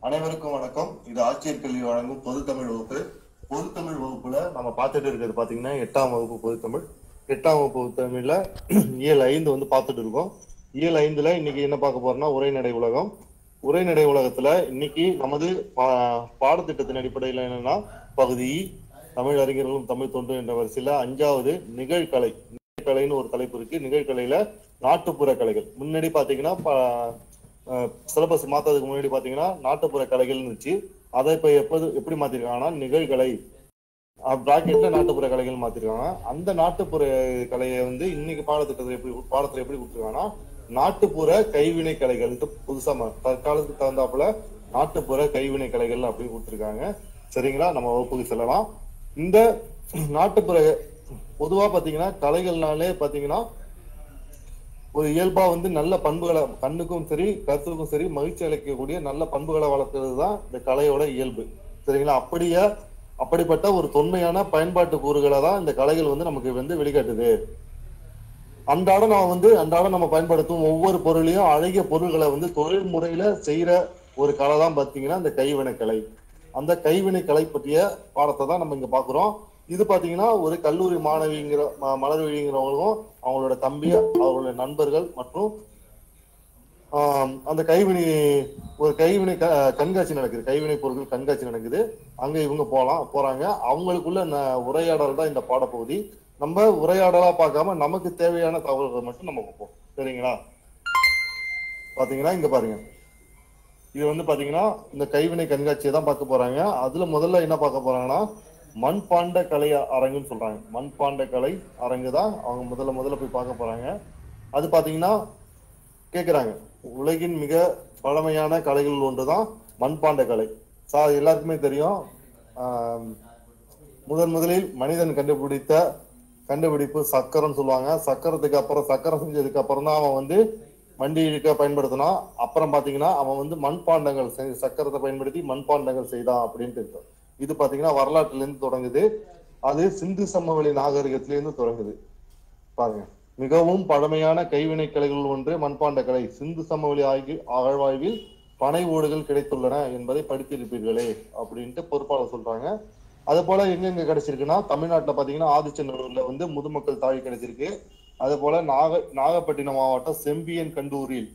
அனைவருக்கும் வணக்கம் இது ஆட்சியர் கல்வி வழங்கும் பொதுத்தமிழ் வகுப்பு பொதுத்தமிழ் வகுப்புல நம்ம பார்த்துட்டு இருக்கிறது பாத்தீங்கன்னா எட்டாம் வகுப்பு பொதுத்தமிழ் எட்டாம் வகுப்பு பொதுத்தமிழ்ல இயல் ஐந்து வந்து பார்த்துட்டு இருக்கோம் இயல் ஐந்துல இன்னைக்கு என்ன பார்க்க போறோம்னா உரைநடை உலகம் உரைநடை உலகத்துல இன்னைக்கு நமது பா- பாடத்திட்டத்தின் அடிப்படையில் என்னன்னா பகுதி இ, தமிழ் அறிஞர்களும் தமிழ் தொண்டு என்ற வரிசையில அஞ்சாவது நிகழ்கலை நிகழ்கலைன்னு ஒரு தலைப்பு இருக்கு நிகழ்கலையில நாட்டுப்புற கலைகள் முன்னாடி பாத்தீங்கன்னா சிலபஸ் மாத்ததுக்கு முன்னாடி பாத்தீங்கன்னா நாட்டுப்புற கலைகள் இருந்துச்சு அதை இப்ப எப்போது எப்படி மாத்திருக்காங்கன்னா நிகழ்கலை பிராக்கெட்ல நாட்டுப்புற கலைகள் மாத்திருக்காங்க அந்த நாட்டுப்புற கலையை வந்து இன்னைக்கு பாடத்திட்டத்தில் எப்படி பாடத்துல எப்படி கொடுத்துருக்காங்கன்னா நாட்டுப்புற கைவினை கலைகள் புதுசா மா- தற்காலத்துக்கு தகுந்தாப்புல நாட்டுப்புற கைவினை கலைகள் அப்படின்னு கொடுத்துருக்காங்க சரிங்களா நம்ம வகுப்புக்கு செல்லலாம் இந்த நாட்டுப்புற பொதுவா பாத்தீங்கன்னா கலைகள்னாலே பாத்தீங்கன்னா ஒரு இயல்பா வந்து நல்ல பண்புகளை கண்ணுக்கும் சரி கருத்துக்கும் சரி மகிழ்ச்சி அளிக்கக்கூடிய நல்ல பண்புகளை வளர்க்கறது தான் இந்த கலையோட இயல்பு சரிங்களா அப்படியே அப்படிப்பட்ட ஒரு தொன்மையான பயன்பாட்டு கூறுகளை தான் இந்த கலைகள் வந்து நமக்கு வந்து வெளிக்காட்டுது அன்றாடம் நம்ம வந்து அன்றாடம் நம்ம பயன்படுத்தும் ஒவ்வொரு பொருளையும் அழகிய பொருள்களை வந்து தொழில் முறையில செய்யற ஒரு கலை தான் பாத்தீங்கன்னா இந்த கைவினை கலை அந்த கைவினை கலை பற்றிய பாடத்தை தான் நம்ம இங்க பாக்குறோம் இது பாத்தீங்கன்னா ஒரு கல்லூரி மாணவிங்கிற ம- மலர்விழிங்கிறவங்களும் அவங்களோட தம்பி அவர்களுடைய நண்பர்கள் மற்றும் ஆம், அந்த கைவினை ஒரு கைவினை க- கண்காட்சி நடக்குது கைவினை பொருட்கள் கண்காட்சி நடக்குது அங்க இவங்க போலாம் போறாங்க அவங்களுக்குள்ள ந- உரையாடல் தான் இந்த பாடப்பகுதி நம்ம உரையாடலா பார்க்காம நமக்கு தேவையான தகவல்கள் மட்டும் நம்ம பார்ப்போம் சரிங்களா பாத்தீங்கன்னா இங்க பாருங்க இது வந்து பாத்தீங்கன்னா இந்த கைவினை கண்காட்சியை தான் பார்க்க போறாங்க அதுல முதல்ல என்ன பார்க்க போறாங்கன்னா மண்பாண்ட கலை அரங்குன்னு சொல்றாங்க மண்பாண்ட கலை அரங்கு தான் அவங்க முதல்ல முதல்ல போய் பார்க்க போறாங்க அது பாத்தீங்கன்னா கேக்குறாங்க உலகின் மிக பழமையான கலைகள் ஒன்றுதான் மண்பாண்ட கலை சா எல்லாருக்குமே தெரியும் ஆம், முதன் முதலில் மனிதன் கண்டுபிடித்த கண்டுபிடிப்பு சக்கரம் சொல்லுவாங்க சக்கரத்துக்கு அப்புறம் சக்கரம் செஞ்சதுக்கு அப்புறம் தான் அவன் வந்து வண்டி இழுக்க பயன்படுத்தினான் அப்புறம் பாத்தீங்கன்னா அவன் வந்து மண்பாண்டங்கள் செய்- சக்கரத்தை பயன்படுத்தி மண்பாண்டங்கள் செய்தான் அப்படின்ட்டு இருக்கு இது பாத்தீங்கன்னா வரலாற்றுல இருந்து தொடங்குது அது சிந்து சமவெளி நாகரிகத்திலிருந்து தொடங்குது பாருங்க மிகவும் பழமையான கைவினை கலைகள் ஒன்று மண்பாண்ட கலை சிந்து சமவெளி ஆய்வு அகழ்வாய்வில் பனை ஓடுகள் கிடைத்துள்ளன என்பதை படித்திருப்பீர்களே அப்படின்ட்டு பொறுப்பாளர் சொல்றாங்க அது போல எங்கெங்க கிடைச்சிருக்குன்னா தமிழ்நாட்டுல பாத்தீங்கன்னா ஆதிச்சநல்லூர்ல வந்து முதுமக்கள் தாழி கிடைச்சிருக்கு அது போல நாக நாகப்பட்டினம் மாவட்டம் செம்பியன் கண்டூரில்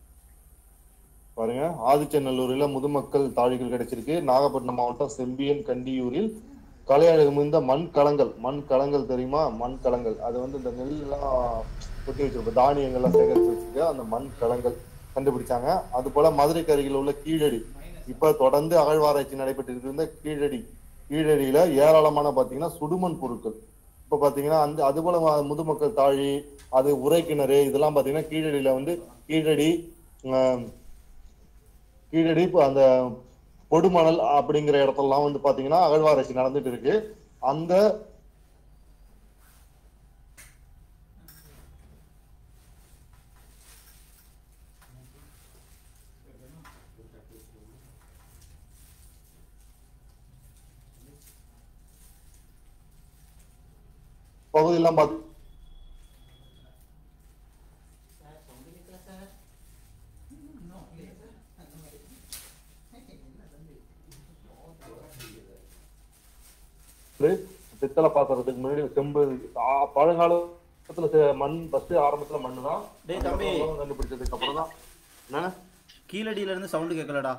பாருங்க ஆதிச்சநல்லூரில் முதுமக்கள் தாழிகள் கிடைச்சிருக்கு நாகப்பட்டினம் மாவட்டம் செம்பியன் கண்டியூரில் கலையழகு மிகுந்த மண் களங்கள் மண் களங்கள் தெரியுமா மண் களங்கள் அது வந்து இந்த நெல்லாம் கொட்டி வச்சிருப்போம் தானியங்கள்லாம் சேகரித்து வச்சிருக்க அந்த மண் களங்கள் கண்டுபிடிச்சாங்க அது போல மதுரைக்கு அருகில் உள்ள கீழடி இப்ப தொடர்ந்து அகழ்வாராய்ச்சி நடைபெற்று இருந்த கீழடி கீழடியில ஏராளமான பாத்தீங்கன்னா சுடுமண் பொருட்கள் இப்ப பாத்தீங்கன்னா அந்த அது போல ம- முதுமக்கள் தாழி அது உரை கிணறு இதெல்லாம் பாத்தீங்கன்னா கீழடியில வந்து கீழடி ஆஹ், கீழடி இப்போ அந்த கொடுமணல் அப்படிங்கிற இடத்துலலாம் வந்து பாத்தீங்கன்னா அகழ்வாராய்ச்சி நடந்துட்டு இருக்கு அந்த பகுதியெல்லாம் பார்த்து பித்தளை பாத்திரத்துக்கு முன்னாடி செம்பு ஆ, பழங்காலத்துல செ- மண் ஃபர்ஸ்ட் ஆரம்பத்துல மண்ணு தான் டேய் தம்பி. கண்டுபிடிச்சதுக்கு அப்புறம் தான் என்ன கீழடியில இருந்து சவுண்டு கேட்கலடா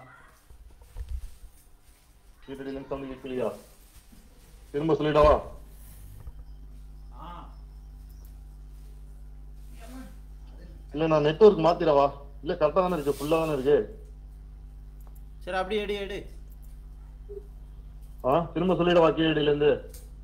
கீழடியில இருந்து சவுண்ட் கேட்கலையா திரும்ப சொல்லிடவா இல்ல நான் நெட்வொர்க் மாத்திடவா இல்ல கரெக்டா தானே இருக்கு ஃபுல்லா தானே இருக்கு சரி அப்படியே எடு எடு ஆ திரும்ப சொல்லிடவா கீழடியில இருந்து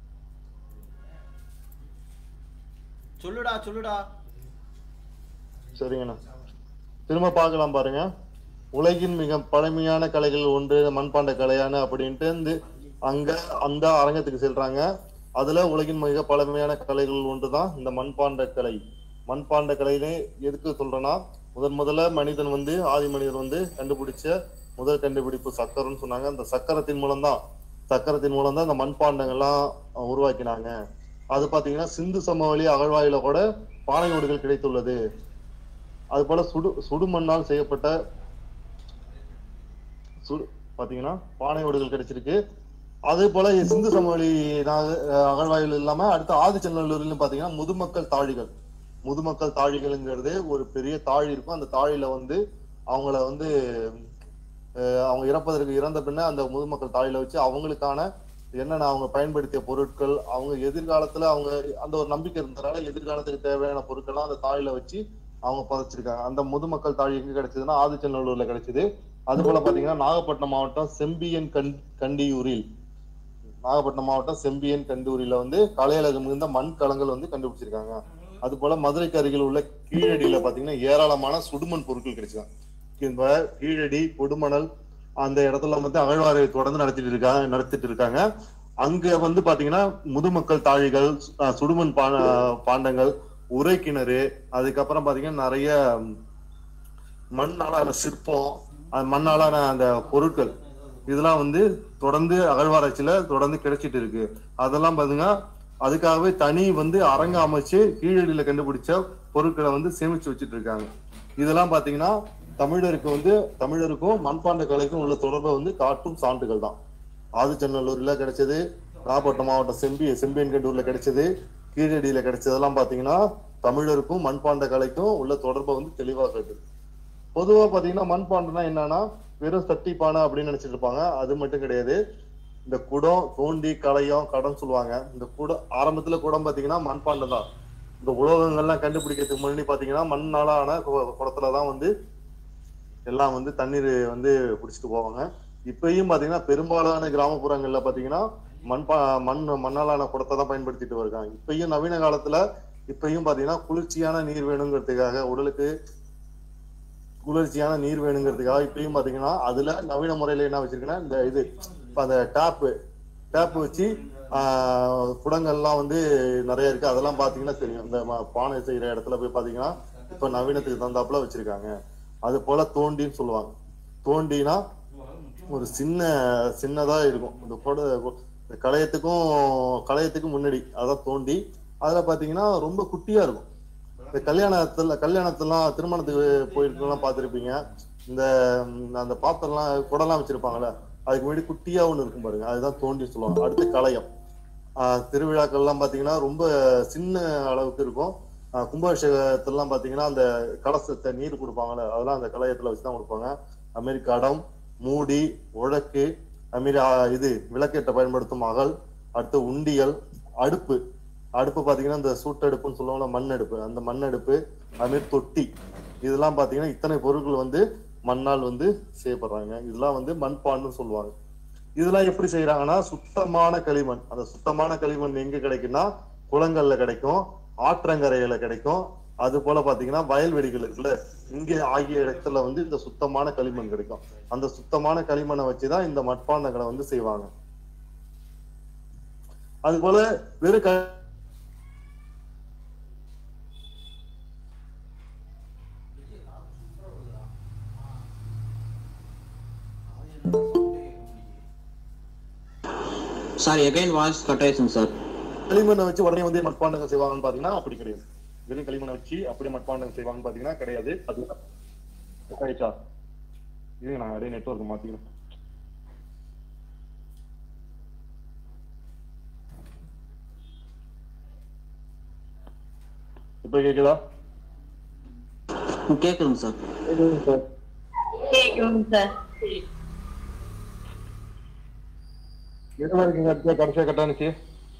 சொல்லுடா சொல்லுடா சரிங்கண்ணா திரும்ப பார்க்கலாம் பாருங்க உலகின் மிக பழமையான கலைகள் ஒன்று மண்பாண்ட கலையான அப்படின்ட்டு இந்த அங்க அந்த அரங்கத்துக்கு செல்றாங்க அதுல உலகின் மிக பழமையான கலைகள் ஒன்று தான் இந்த மண்பாண்ட கலை மண்பாண்ட கலைன்னு எதுக்கு சொல்றேன்னா முதன் முதல்ல மனிதன் வந்து ஆதி மனிதன் வந்து கண்டுபிடிச்ச முதல் கண்டுபிடிப்பு சக்கரம்னு சொன்னாங்க அந்த சக்கரத்தின் மூலம் தான் சக்கரத்தின் மூலம் தான் இந்த மண்பாண்டங்கள்லாம் அஹ், உருவாக்கினாங்க அது பாத்தீங்கன்னா சிந்து சமவெளி அகழ்வாயில கூட பானை ஓடுகள் கிடைத்துள்ளது அது போல சுடு சுடுமண்ணால் செய்யப்பட்ட சுடு பாத்தீங்கன்னா பானை ஓடுகள் கிடைச்சிருக்கு அதே போல சிந்து சமவெளி நாக- அஹ் அகழ்வாய்வுகள் இல்லாம அடுத்து ஆதிச்சநல்லூர்லயும் பாத்தீங்கன்னா முதுமக்கள் தாழிகள் முதுமக்கள் தாழிகள்ங்கிறது ஒரு பெரிய தாழி இருக்கும் அந்த தாழில வந்து அவங்கள வந்து அஹ் அவங்க இறப்பதற்கு இறந்த பின்ன அந்த முதுமக்கள் தாழில வச்சு அவங்களுக்கான என்னென்ன அவங்க பயன்படுத்திய பொருட்கள் அவங்க எதிர்காலத்துல அவங்க அந்த ஒரு நம்பிக்கை இருந்ததுனால எதிர்காலத்துக்கு தேவையான பொருட்கள்லாம் அந்த தாழில வச்சு அவங்க புதைச்சிருக்காங்க அந்த முதுமக்கள் தாழி எங்க கிடைச்சதுன்னா ஆதிச்சநல்லூர்ல கிடைச்சது அது போல பாத்தீங்கன்னா நாகப்பட்டினம் மாவட்டம் செம்பியன் கண் கண்டியூரில் நாகப்பட்டினம் மாவட்டம் செம்பியன் கண்டூரில வந்து கலையழகு மிகுந்த மண் கலங்கள் வந்து கண்டுபிடிச்சிருக்காங்க அது போல மதுரைக்கு அருகில் உள்ள கீழடியில பாத்தீங்கன்னா ஏராளமான சுடுமண் பொருட்கள் கிடைச்சிருக்காங்க இந்த கீழடி கொடுமணல் அந்த இடத்துல வந்து அகழ்வாரை தொடர்ந்து நடத்திட்டு இருக்காங்க நடத்திட்டு இருக்காங்க அங்க வந்து பாத்தீங்கன்னா முதுமக்கள் தாழிகள் அஹ், சுடுமண் பா- பாண்டங்கள் உரை கிணறு அதுக்கப்புறம் பாத்தீங்கன்னா நிறைய மண்ணாலான சிற்பம் அது மண்ணாலான அந்த பொருட்கள் இதெல்லாம் வந்து தொடர்ந்து அகழ்வாராய்ச்சியில தொடர்ந்து கிடைச்சிட்டு இருக்கு அதெல்லாம் பாத்தீங்கன்னா அதுக்காகவே தனி வந்து அரங்க அமைச்சு கீழடியில கண்டுபிடிச்ச பொருட்களை வந்து சேமிச்சு வச்சுட்டு இருக்காங்க இதெல்லாம் பாத்தீங்கன்னா தமிழருக்கு வந்து தமிழருக்கும் மண்பாண்ட கலைக்கும் உள்ள தொடர்பை வந்து காட்டும் சான்றுகள் தான் ஆதிச்சநல்லூர்ல கிடைச்சது நாகப்பட்டினம் மாவட்டம் செம்பி செம்பியன்கண்டூர்ல கிடைச்சது கீழடியில கிடைச்சதெல்லாம் பாத்தீங்கன்னா தமிழருக்கும் மண்பாண்ட கலைக்கும் உள்ள தொடர்பை வந்து தெளிவா காட்டுது பொதுவா பாத்தீங்கன்னா மண்பாண்டம்னா என்னன்னா வெறும் சட்டி பானை அப்படின்னு நினைச்சிட்டு இருப்பாங்க அது மட்டும் கிடையாது இந்த குடம் தோண்டி களையம் கடம் சொல்லுவாங்க இந்த குடம் ஆரம்பத்துல குடம் பாத்தீங்கன்னா மண்பாண்டம் தான் இந்த உலோகங்கள்லாம் கண்டுபிடிக்கிறதுக்கு முன்னாடி பாத்தீங்கன்னா மண்ணால ஆன கு- குடத்துல தான் வந்து எல்லாம் வந்து தண்ணீர் வந்து பிடிச்சிட்டு போவாங்க இப்பயும் பாத்தீங்கன்னா பெரும்பாலான கிராமப்புறங்கள்ல பாத்தீங்கன்னா மண்பா மண் மண்ணாலான குடத்தை தான் பயன்படுத்திட்டு வருவாங்க இப்பயும் நவீன காலத்துல இப்பயும் பாத்தீங்கன்னா குளிர்ச்சியான நீர் வேணுங்கிறதுக்காக உடலுக்கு குளிர்ச்சியான நீர் வேணுங்கிறதுக்காக இப்பயும் பாத்தீங்கன்னா அதுல நவீன முறையில என்ன வச்சிருக்குன்னா இந்த இது இப்ப அந்த டேப்பு டேப் வச்சு ஆஹ், குடங்கள்லாம் வந்து நிறைய இருக்கு அதெல்லாம் பாத்தீங்கன்னா தெரியும் இந்த ம- பானை செய்யற இடத்துல போய் பாத்தீங்கன்னா இப்ப நவீனத்துக்கு தகுந்தாப்புல வச்சிருக்காங்க அது போல தோண்டின்னு சொல்லுவாங்க தோண்டினா ஒரு சின்ன சின்னதா இருக்கும் இந்த கொடை இந்த களையத்துக்கும் களையத்துக்கும் முன்னாடி அதான் தோண்டி அதுல பாத்தீங்கன்னா ரொம்ப குட்டியா இருக்கும் இந்த கல்யாணத்துல கல்யாணத்துலாம் திருமணத்துக்கு போயிருக்கலாம் பார்த்திருப்பீங்க இந்த ம், அந்த பாத்திரம்லாம் குடம்லாம் வச்சிருப்பாங்கல்ல அதுக்கு முன்னாடி குட்டியா ஒண்ணு இருக்கும் பாருங்க அதுதான் தோண்டி சொல்லுவாங்க அடுத்து களையம் ஆஹ் திருவிழாக்கள்லாம் பாத்தீங்கன்னா ரொம்ப சின்ன அளவுக்கு இருக்கும் ஆஹ் கும்பாபிஷேகத்திலாம் பாத்தீங்கன்னா அந்த கலசத்தை நீர் கொடுப்பாங்கல்ல அதெல்லாம் அந்த களையத்துல வச்சுதான் கொடுப்பாங்க அது மாதிரி கடம் மூடி உழக்கு அது மாதிரி ஆஹ் இது விளக்கேற்ற பயன்படுத்தும் அகல் அடுத்து உண்டியல் அடுப்பு அடுப்பு பாத்தீங்கன்னா இந்த சூட்டடுப்புன்னு சொல்லுவாங்கல்ல மண் அடுப்பு அந்த மண் அடுப்பு அது மாதிரி தொட்டி இதெல்லாம் பாத்தீங்கன்னா இத்தனை பொருட்கள் வந்து மண்ணால் வந்து செய்யப்படுறாங்க இதெல்லாம் வந்து மண்பான்னு சொல்லுவாங்க இதெல்லாம் எப்படி செய்யறாங்கன்னா சுத்தமான களிமண் அந்த சுத்தமான களிமண் எங்க கிடைக்கும்னா குளங்கள்ல கிடைக்கும் ஆற்றங்கரையில கிடைக்கும் அது போல பாத்தீங்கன்னா வயல்வெளிகள் இருக்குல்ல இங்க ஆகிய இடத்துல வந்து இந்த சுத்தமான களிமண் கிடைக்கும் அந்த சுத்தமான களிமண்ணை வச்சுதான் இந்த மட்பாண்டங்களை வந்து செய்வாங்க அது போல வெறும் க சார் எகைன் வாய்ஸ் கட் ஆயிடுச்சுங்க சார் களிமண்ணை வச்சு உடனே வந்து மட்பாண்டங்கள் செய்வாங்கன்னு பாத்தீங்கன்னா அப்படி கிடையாது வெறும் களிமண்ணை வச்சு அப்படியே மட்பாண்டங்கள் செய்வாங்கன்னு பாத்தீங்கன்னா கிடையாது அது ஆயிடுச்சா இது நான் அப்படியே நெட்ஒர்க் மாத்திக்கிறேன் இப்ப கேக்குதா கேக்குதுங்க சார் கேக்குதுங்க சார் எதுல இருக்கீங்க அடுத்த கடைசியா கட்டானுச்சு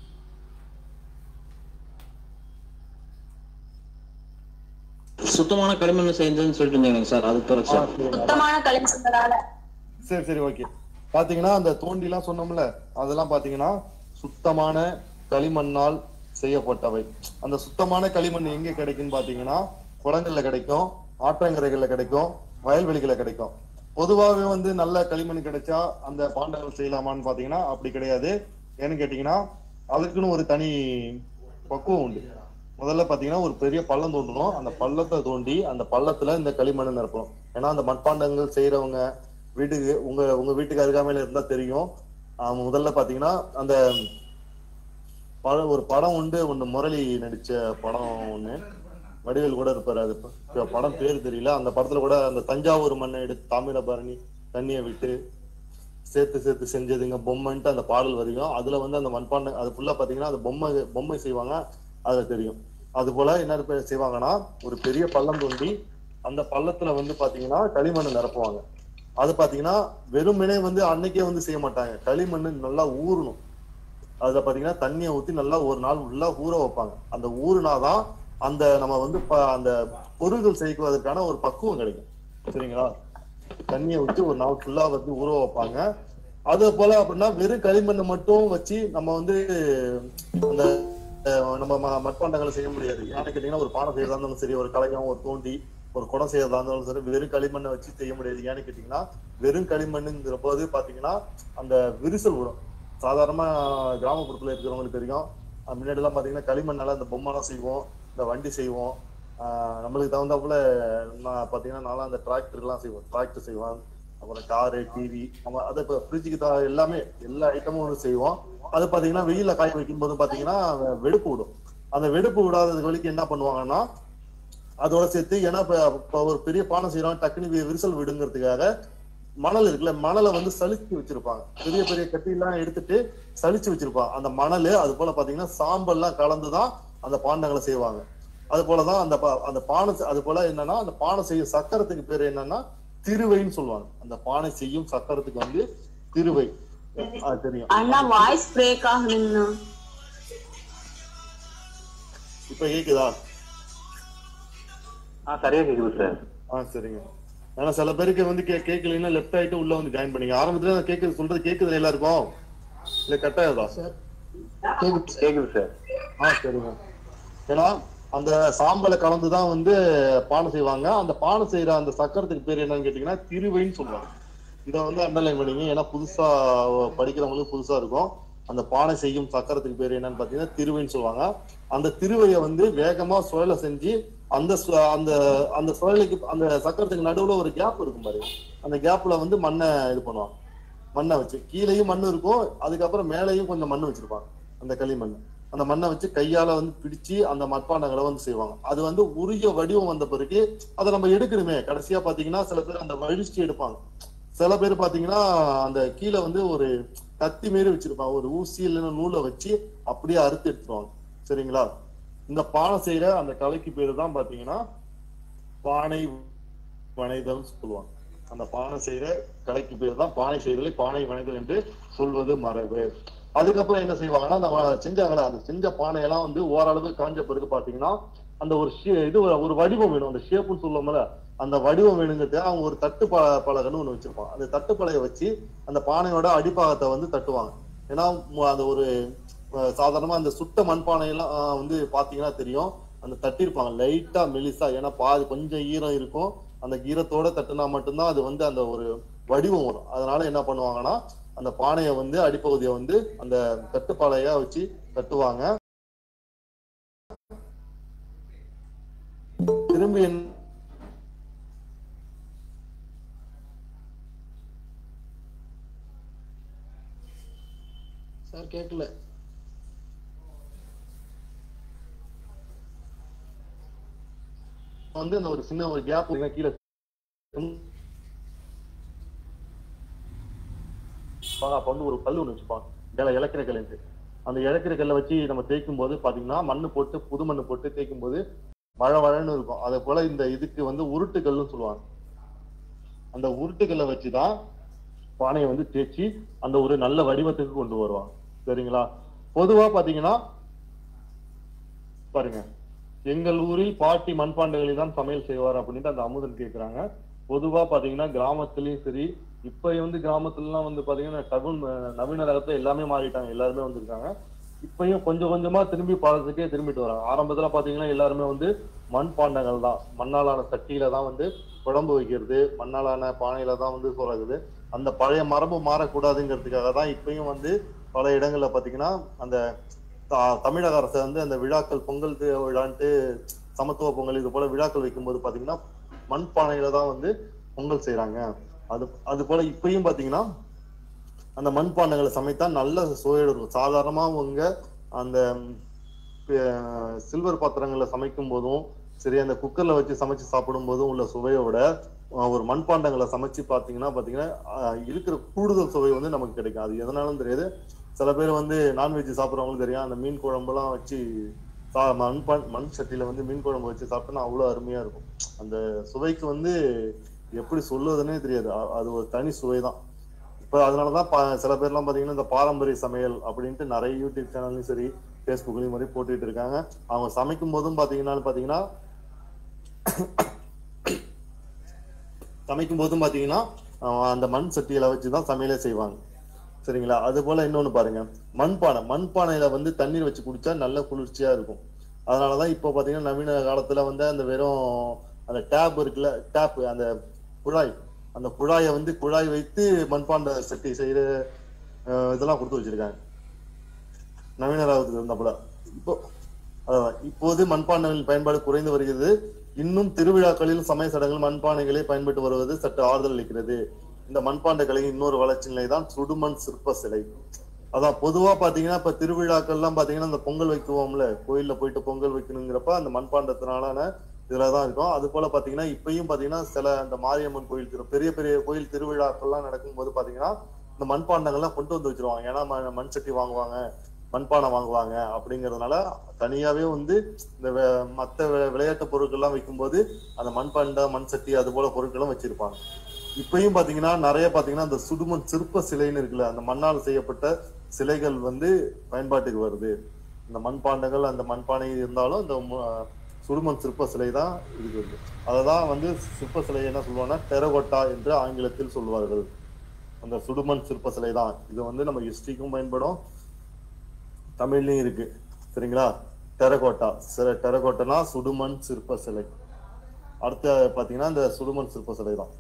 சுத்தமான களிமண் செஞ்சதுன்னு சொல்லிட்டு இருந்தீங்க சார் அது பிறகு சார் சுத்தமான களிமண்ணால சரி சரி ஓகே பாத்தீங்கன்னா அந்த தோண்டிலாம் சொன்னோம்ல அதெல்லாம் பாத்தீங்கன்னா சுத்தமான களிமண்ணால் செய்யப்பட்டவை அந்த சுத்தமான களிமண் எங்க கிடைக்கும்னு பாத்தீங்கன்னா குளங்கள்ல கிடைக்கும் ஆற்றங்கரைகள்ல கிடைக்கும் வயல்வெளிகள்ல கிடைக்கும் பொதுவாகவே வந்து நல்ல களிமண் கிடைச்சா அந்த பாண்டங்கள் செய்யலாமான்னு பாத்தீங்கன்னா அப்படி கிடையாது ஏன்னு கேட்டீங்கன்னா அதுக்குன்னு ஒரு தனி பக்குவம் உண்டு முதல்ல பாத்தீங்கன்னா ஒரு பெரிய பள்ளம் தோண்டணும் அந்த பள்ளத்தை தோண்டி அந்த பள்ளத்துல இந்த களிமண்ணை நிரப்பணும் ஏன்னா அந்த மட்பாண்டங்கள் செய்யறவங்க வீட்டுக்கு உங்க உங்க வீட்டுக்கு அருகாமையில இருந்தா தெரியும் ஆஹ் முதல்ல பாத்தீங்கன்னா அந்த படம் ஒரு படம் உண்டு ஒண்ணு முரளி நடிச்ச படம் ஒண்ணு வடிவேல் கூட இருப்பாரு அது ப- படம் பேர் தெரியல அந்த படத்துல கூட அந்த தஞ்சாவூர் மண்ணை எடுத்து தாமிரபரணி தண்ணியை விட்டு சேர்த்து சேர்த்து செஞ்சதுங்க பொம்மைன்ட்டு அந்த பாடல் வரையும் அதுல வந்து அந்த மண்பாண்ட அது ஃபுல்லா பாத்தீங்கன்னா அது பொம்மை பொம்மை செய்வாங்க அதுல தெரியும் அது போல என்ன பே- செய்வாங்கன்னா ஒரு பெரிய பள்ளம் தோண்டி அந்த பள்ளத்துல வந்து பாத்தீங்கன்னா களிமண் நிரப்புவாங்க அது பாத்தீங்கன்னா வெறுமனே வந்து அன்னைக்கே வந்து செய்ய மாட்டாங்க களிமண் நல்லா ஊறணும் அதுல பாத்தீங்கன்னா தண்ணியை ஊத்தி நல்லா ஒரு நாள் ஃபுல்லா ஊற வைப்பாங்க அந்த ஊறுனாதான் அந்த நம்ம வந்து ப- அந்த பொருள்கள் செய்வதற்கான ஒரு பக்குவம் கிடைக்கும் சரிங்களா தண்ணியை ஊத்தி ஒரு நாள் ஃபுல்லா வந்து ஊற வைப்பாங்க அது போல அப்படின்னா வெறும் களிமண்ணை மட்டும் வச்சு நம்ம வந்து அந்த அஹ், நம்ம ம- மட்பாண்டங்களை செய்ய முடியாது ஏன்னு கேட்டீங்கன்னா ஒரு பானை செய்யறதா இருந்தாலும் சரி ஒரு கலையம் ஒரு தோண்டி ஒரு குடம் செய்யறதா இருந்தாலும் சரி வெறும் களிமண்ணை வச்சு செய்ய முடியாது ஏன்னு கேட்டீங்கன்னா வெறும் களிமண்ணுங்கிற போது பாத்தீங்கன்னா அந்த விரிசல் விடும் சாதாரணமா கிராமப்புறத்துல இருக்கிறவங்களுக்கு தெரியும் அஹ் முன்னாடி எல்லாம் பாத்தீங்கன்னா களிமண்ணால இந்த பொம்மைலாம் செய்வோம் இந்த வண்டி செய்வோம் ஆஹ் நம்மளுக்கு தகுந்தாப்புல நான் பாத்தீங்கன்னா நான்லாம் அந்த டிராக்டர் எல்லாம் செய்வோம் டிராக்டர் செய்வோம் அப்புறம் காரு டிவி நம்ம அதை இப்போ ஃப்ரிட்ஜுக்கு த எல்லாமே எல்லா ஐட்டமும் வந்து செய்வோம் அது பாத்தீங்கன்னா வெயில்ல காய வைக்கும் போது பாத்தீங்கன்னா வெடுப்பு விடும் அந்த வெடுப்பு விடாதது வரைக்கும் என்ன பண்ணுவாங்கன்னா அதோட சேர்த்து ஏன்னா இப்ப இப்ப ஒரு பெரிய பானை செய்யறோம் டக்குனு வி- விரிசல் விடுங்கிறதுக்காக மணல் இருக்குல்ல மணலை வந்து சலிச்சு வச்சிருப்பாங்க பெரிய பெரிய கட்டி எல்லாம் எடுத்துட்டு சலிச்சு வச்சிருப்பாங்க அந்த மணல் அது போல பாத்தீங்கன்னா சாம்பல்லாம் கலந்துதான் அந்த பாண்டங்களை செய்வாங்க அது போலதான் அந்த பா- அந்த பானை செ- அது போல என்னன்னா அந்த பானை செய்யும் சக்கரத்துக்கு பேர் என்னன்னா திருவைன்னு சொல்லுவாங்க அந்த பானை செய்யும் சக்கரத்துக்கு வந்து திருவை அது தெரியும் அண்ணா வாய்ஸ் பிரேக் ஆகுதுங்கண்ணா இப்ப கேக்குதா ஆ சரியா கேக்குது சார் ஆ சரிங்க ஆனா சில பேருக்கு வந்து கே கேட்கலைன்னா லெஃப்ட் ஆயிட்டு உள்ள வந்து ஜாயின் பண்ணீங்க ஆரம்பத்துல நான் கேக்குது சொல்றது கேக்குது எல்லாருக்கும் இல்ல கட் ஆகுதா கேக்குது சார் ஆ சரிங்க ஏன்னா அந்த சாம்பலை கலந்துதான் வந்து பானை செய்வாங்க அந்த பானை செய்யற அந்த சக்கரத்துக்கு பேர் என்னன்னு கேட்டீங்கன்னா திருவைன்னு சொல்லுவாங்க இதை வந்து அண்டர்லைன் பண்ணிங்க ஏன்னா புதுசா படிக்கிறவங்களுக்கு புதுசா இருக்கும் அந்த பானை செய்யும் சக்கரத்துக்கு பேர் என்னன்னு பாத்தீங்கன்னா திருவைன்னு சொல்லுவாங்க அந்த திருவையை வந்து வேகமா சுழல செஞ்சு அந்த சு- அந்த அந்த சுழலுக்கு அந்த சக்கரத்துக்கு நடுவுல ஒரு கேப் இருக்கும் பாருங்க அந்த கேப்ல வந்து மண்ணை இது பண்ணுவாங்க மண்ணை வச்சு கீழேயும் மண் இருக்கும் அதுக்கப்புறம் மேலேயும் கொஞ்சம் மண் வச்சிருப்பாங்க அந்த களிமண் அந்த மண்ணை வச்சு கையால வந்து பிடிச்சு அந்த மட்பாண்டங்களை வந்து செய்வாங்க அது வந்து உரிய வடிவம் வந்த பிறகு அதை நம்ம எடுக்கணுமே கடைசியா பாத்தீங்கன்னா சில பேர் அந்த வழிச்சு எடுப்பாங்க சில பேர் பாத்தீங்கன்னா அந்த கீழே வந்து ஒரு கத்தி மாரி வச்சிருப்பாங்க ஒரு ஊசி இல்லைன்னா நூலை வச்சு அப்படியே அறுத்து எடுத்துருவாங்க சரிங்களா இந்த பானை செய்யற அந்த கலைக்கு பேரு தான் பாத்தீங்கன்னா பானை வனைதல் சொல்லுவாங்க அந்த பானை செய்யற கலைக்கு பேர் தான் பானை செய்தலை பானை வனைதல் என்று சொல்வது மரபு அதுக்கப்புறம் என்ன செய்வாங்கன்னா அந்த வ- செஞ்சாங்களா அந்த செஞ்ச பானையெல்லாம் வந்து ஓரளவு காஞ்ச பிறகு பாத்தீங்கன்னா அந்த ஒரு ஷே- இது ஒரு- ஒரு வடிவம் வேணும் அந்த ஷேப்புன்னு சொல்லுவோம்ல அந்த வடிவம் வேணுங்கிறது அவங்க ஒரு தட்டு ப பலகைன்னு ஒண்ணு வச்சிருப்பாங்க அந்த தட்டு பலகை வச்சு அந்த பானையோட அடிப்பாகத்தை வந்து தட்டுவாங்க ஏன்னா மு- அந்த ஒரு அஹ், சாதாரணமா அந்த சுட்ட மண்பானையெல்லாம் அஹ், வந்து பாத்தீங்கன்னா தெரியும் அந்த தட்டியிருப்பாங்க லைட்டா மெலிசா ஏன்னா பாதி கொஞ்சம் ஈரம் இருக்கும் அந்த ஈரத்தோட தட்டுனா மட்டும்தான் அது வந்து அந்த ஒரு வடிவம் வரும் அதனால என்ன பண்ணுவாங்கன்னா அந்த பானையை வந்து அடிப்பகுதியை வந்து அந்த தட்டுப்பாளையா வச்சு தட்டுவாங்க திரும்பி என்ன சார் கேட்கல வந்து அந்த ஒரு சின்ன ஒரு கேப் கீழே வாங்க, அப்ப வந்து ஒரு கல் ஒண்ணு வச்சுப்பாங்க மேல இலக்கிற கல்லுன்ட்டு அந்த இலக்கிற கல்லை வச்சு நம்ம தேய்க்கும் போது பாத்தீங்கன்னா மண்ணு போட்டு புது மண்ணு போட்டு தேய்க்கும் போது மழை மழைன்னு இருக்கும் அதே போல இந்த இதுக்கு வந்து உருட்டு கல்லுன்னு சொல்லுவாங்க அந்த உருட்டுக்கல்லை வச்சுதான் பானையை வந்து தேய்ச்சி அந்த ஒரு நல்ல வடிவத்துக்கு கொண்டு வருவாங்க சரிங்களா பொதுவா பாத்தீங்கன்னா பாருங்க எங்கள் ஊரில் பாட்டி மண்பாண்டங்களில் தான் சமையல் செய்வார் அப்படின்ட்டு அந்த அமுதன் கேக்குறாங்க பொதுவா பாத்தீங்கன்னா கிராமத்துலயும் சரி இப்ப வந்து கிராமத்துலலாம் வந்து பாத்தீங்கன்னா டவுன் நவீன ரகத்துல எல்லாமே மாறிட்டாங்க எல்லாருமே வந்திருக்காங்க இப்பயும் கொஞ்சம் கொஞ்சமா திரும்பி பழசுக்கே திரும்பிட்டு வராங்க ஆரம்பத்துல பாத்தீங்கன்னா எல்லாருமே வந்து மண்பாண்டங்கள் தான் மண்ணாலான சட்டியில தான் வந்து குழம்பு வைக்கிறது மண்ணாலான பானையில தான் வந்து சொல்றது அந்த பழைய மரபு மாறக்கூடாதுங்கிறதுக்காக தான் இப்பயும் வந்து பல இடங்கள்ல பாத்தீங்கன்னா அந்த த- தமிழக அரசு வந்து அந்த விழாக்கள் பொங்கல் தி- விழான்ட்டு சமத்துவ பொங்கல் இது போல விழாக்கள் வைக்கும்போது பாத்தீங்கன்னா மண் பானையில தான் வந்து பொங்கல் செய்றாங்க அது அது போல இப்பயும் பாத்தீங்கன்னா அந்த மண் பானைகளை சமைத்தா நல்ல சுவையோடு இருக்கும் சாதாரணமா அவங்க அந்த சில்வர் பாத்திரங்கள்ல சமைக்கும் போதும் சரி அந்த குக்கர்ல வச்சு சமைச்சு சாப்பிடும் போதும் உள்ள சுவையோட அஹ் ஒரு மண்பாண்டங்களை சமைச்சு பாத்தீங்கன்னா பாத்தீங்கன்னா அஹ் இருக்கிற கூடுதல் சுவை வந்து நமக்கு கிடைக்கும் அது எதனாலும் தெரியாது சில பேர் வந்து நான்வெஜ் சாப்பிட்றவங்களுக்கு தெரியும் அந்த மீன் குழம்புலாம் வச்சு சா- மண்பான் மண் சட்டியில வந்து மீன் குழம்பு வச்சு சாப்பிட்டோம்னா அவ்வளவு அருமையா இருக்கும் அந்த சுவைக்கு வந்து எப்படி சொல்லுவதுன்னே தெரியாது அ- அது ஒரு தனி சுவை தான் இப்ப அதனாலதான் பா- சில பேர்லாம் பாத்தீங்கன்னா இந்த பாரம்பரிய சமையல் அப்படின்ட்டு நிறைய யூடியூப் சேனல்லையும் சரி ஃபேஸ்புக்லயும் மாதிரி போட்டுட்டு இருக்காங்க அவங்க சமைக்கும் போதும் பாத்தீங்கன்னா பாத்தீங்கன்னா சமைக்கும் போதும் பாத்தீங்கன்னா அஹ் அந்த மண் சட்டியில வச்சுதான் சமையலே செய்வாங்க சரிங்களா அது போல இன்னொன்னு பாருங்க மண்பானை மண்பானையில வந்து தண்ணீர் வச்சு குடிச்சா நல்ல குளிர்ச்சியா இருக்கும் அதனாலதான் இப்போ பாத்தீங்கன்னா நவீன காலத்துல வந்து அந்த வெறும் அந்த டேப் இருக்குல்ல டேப் அந்த குழாய் அந்த குழாயை வந்து குழாய் வைத்து மண்பாண்ட சட்டி செய்யற அஹ், இதெல்லாம் கொடுத்து வச்சிருக்காங்க நவீன காலத்துக்கு இருந்தப்பல இப்போ அதான் இப்போது மண்பாண்டங்களின் பயன்பாடு குறைந்து வருகிறது இன்னும் திருவிழாக்களில் சமய சடங்குகள் மண்பானைகளே பயன்பட்டு வருவது சற்று ஆறுதல் அளிக்கிறது இந்த மண்பாண்ட கலையின் இன்னொரு வளர்ச்சி நிலை தான் சுடுமண் சிற்ப சிலை அதான் பொதுவா பாத்தீங்கன்னா இப்ப திருவிழாக்கள்லாம் பாத்தீங்கன்னா இந்த பொங்கல் வைக்குவோம்ல கோயில்ல போயிட்டு பொங்கல் வைக்கணுங்கிறப்ப அந்த மண்பாண்டத்தினாலான இதுலதான் இருக்கும் அது போல பாத்தீங்கன்னா இப்பயும் பாத்தீங்கன்னா சில இந்த மாரியம்மன் கோயில் திரு பெரிய பெரிய கோயில் திருவிழாக்கள்லாம் நடக்கும்போது பாத்தீங்கன்னா இந்த மண்பாண்டங்கள்லாம் கொண்டு வந்து வச்சிருவாங்க ஏன்னா ம- மண் சட்டி வாங்குவாங்க மண்பானை வாங்குவாங்க அப்படிங்கறதுனால தனியாவே வந்து இந்த வே- மத்த வி- விளையாட்டு பொருட்கள்லாம் வைக்கும்போது அந்த மண்பாண்ட மண் சட்டி அது போல பொருட்களும் வச்சிருப்பாங்க இப்பயும் பாத்தீங்கன்னா நிறைய பாத்தீங்கன்னா அந்த சுடுமண் சிற்ப சிலைன்னு இருக்குல்ல அந்த மண்ணால் செய்யப்பட்ட சிலைகள் வந்து பயன்பாட்டுக்கு வருது இந்த மண்பாண்டங்கள் அந்த மண்பானை இருந்தாலும் இந்த மு- சுடுமண் சிற்ப சிலை தான் இருக்குது அததான் வந்து சிற்ப சிலை என்ன சொல்லுவாங்கன்னா டெரகோட்டா என்று ஆங்கிலத்தில் சொல்வார்கள் அந்த சுடுமண் சிற்ப சிலை தான் இது வந்து நம்ம ஹிஸ்டரிக்கும் பயன்படும் தமிழ்லயும் இருக்கு சரிங்களா டெரகோட்டா சில டெரகோட்டனா சுடுமண் சிற்ப சிலை அடுத்த பாத்தீங்கன்னா இந்த சுடுமண் சிற்ப சிலை தான்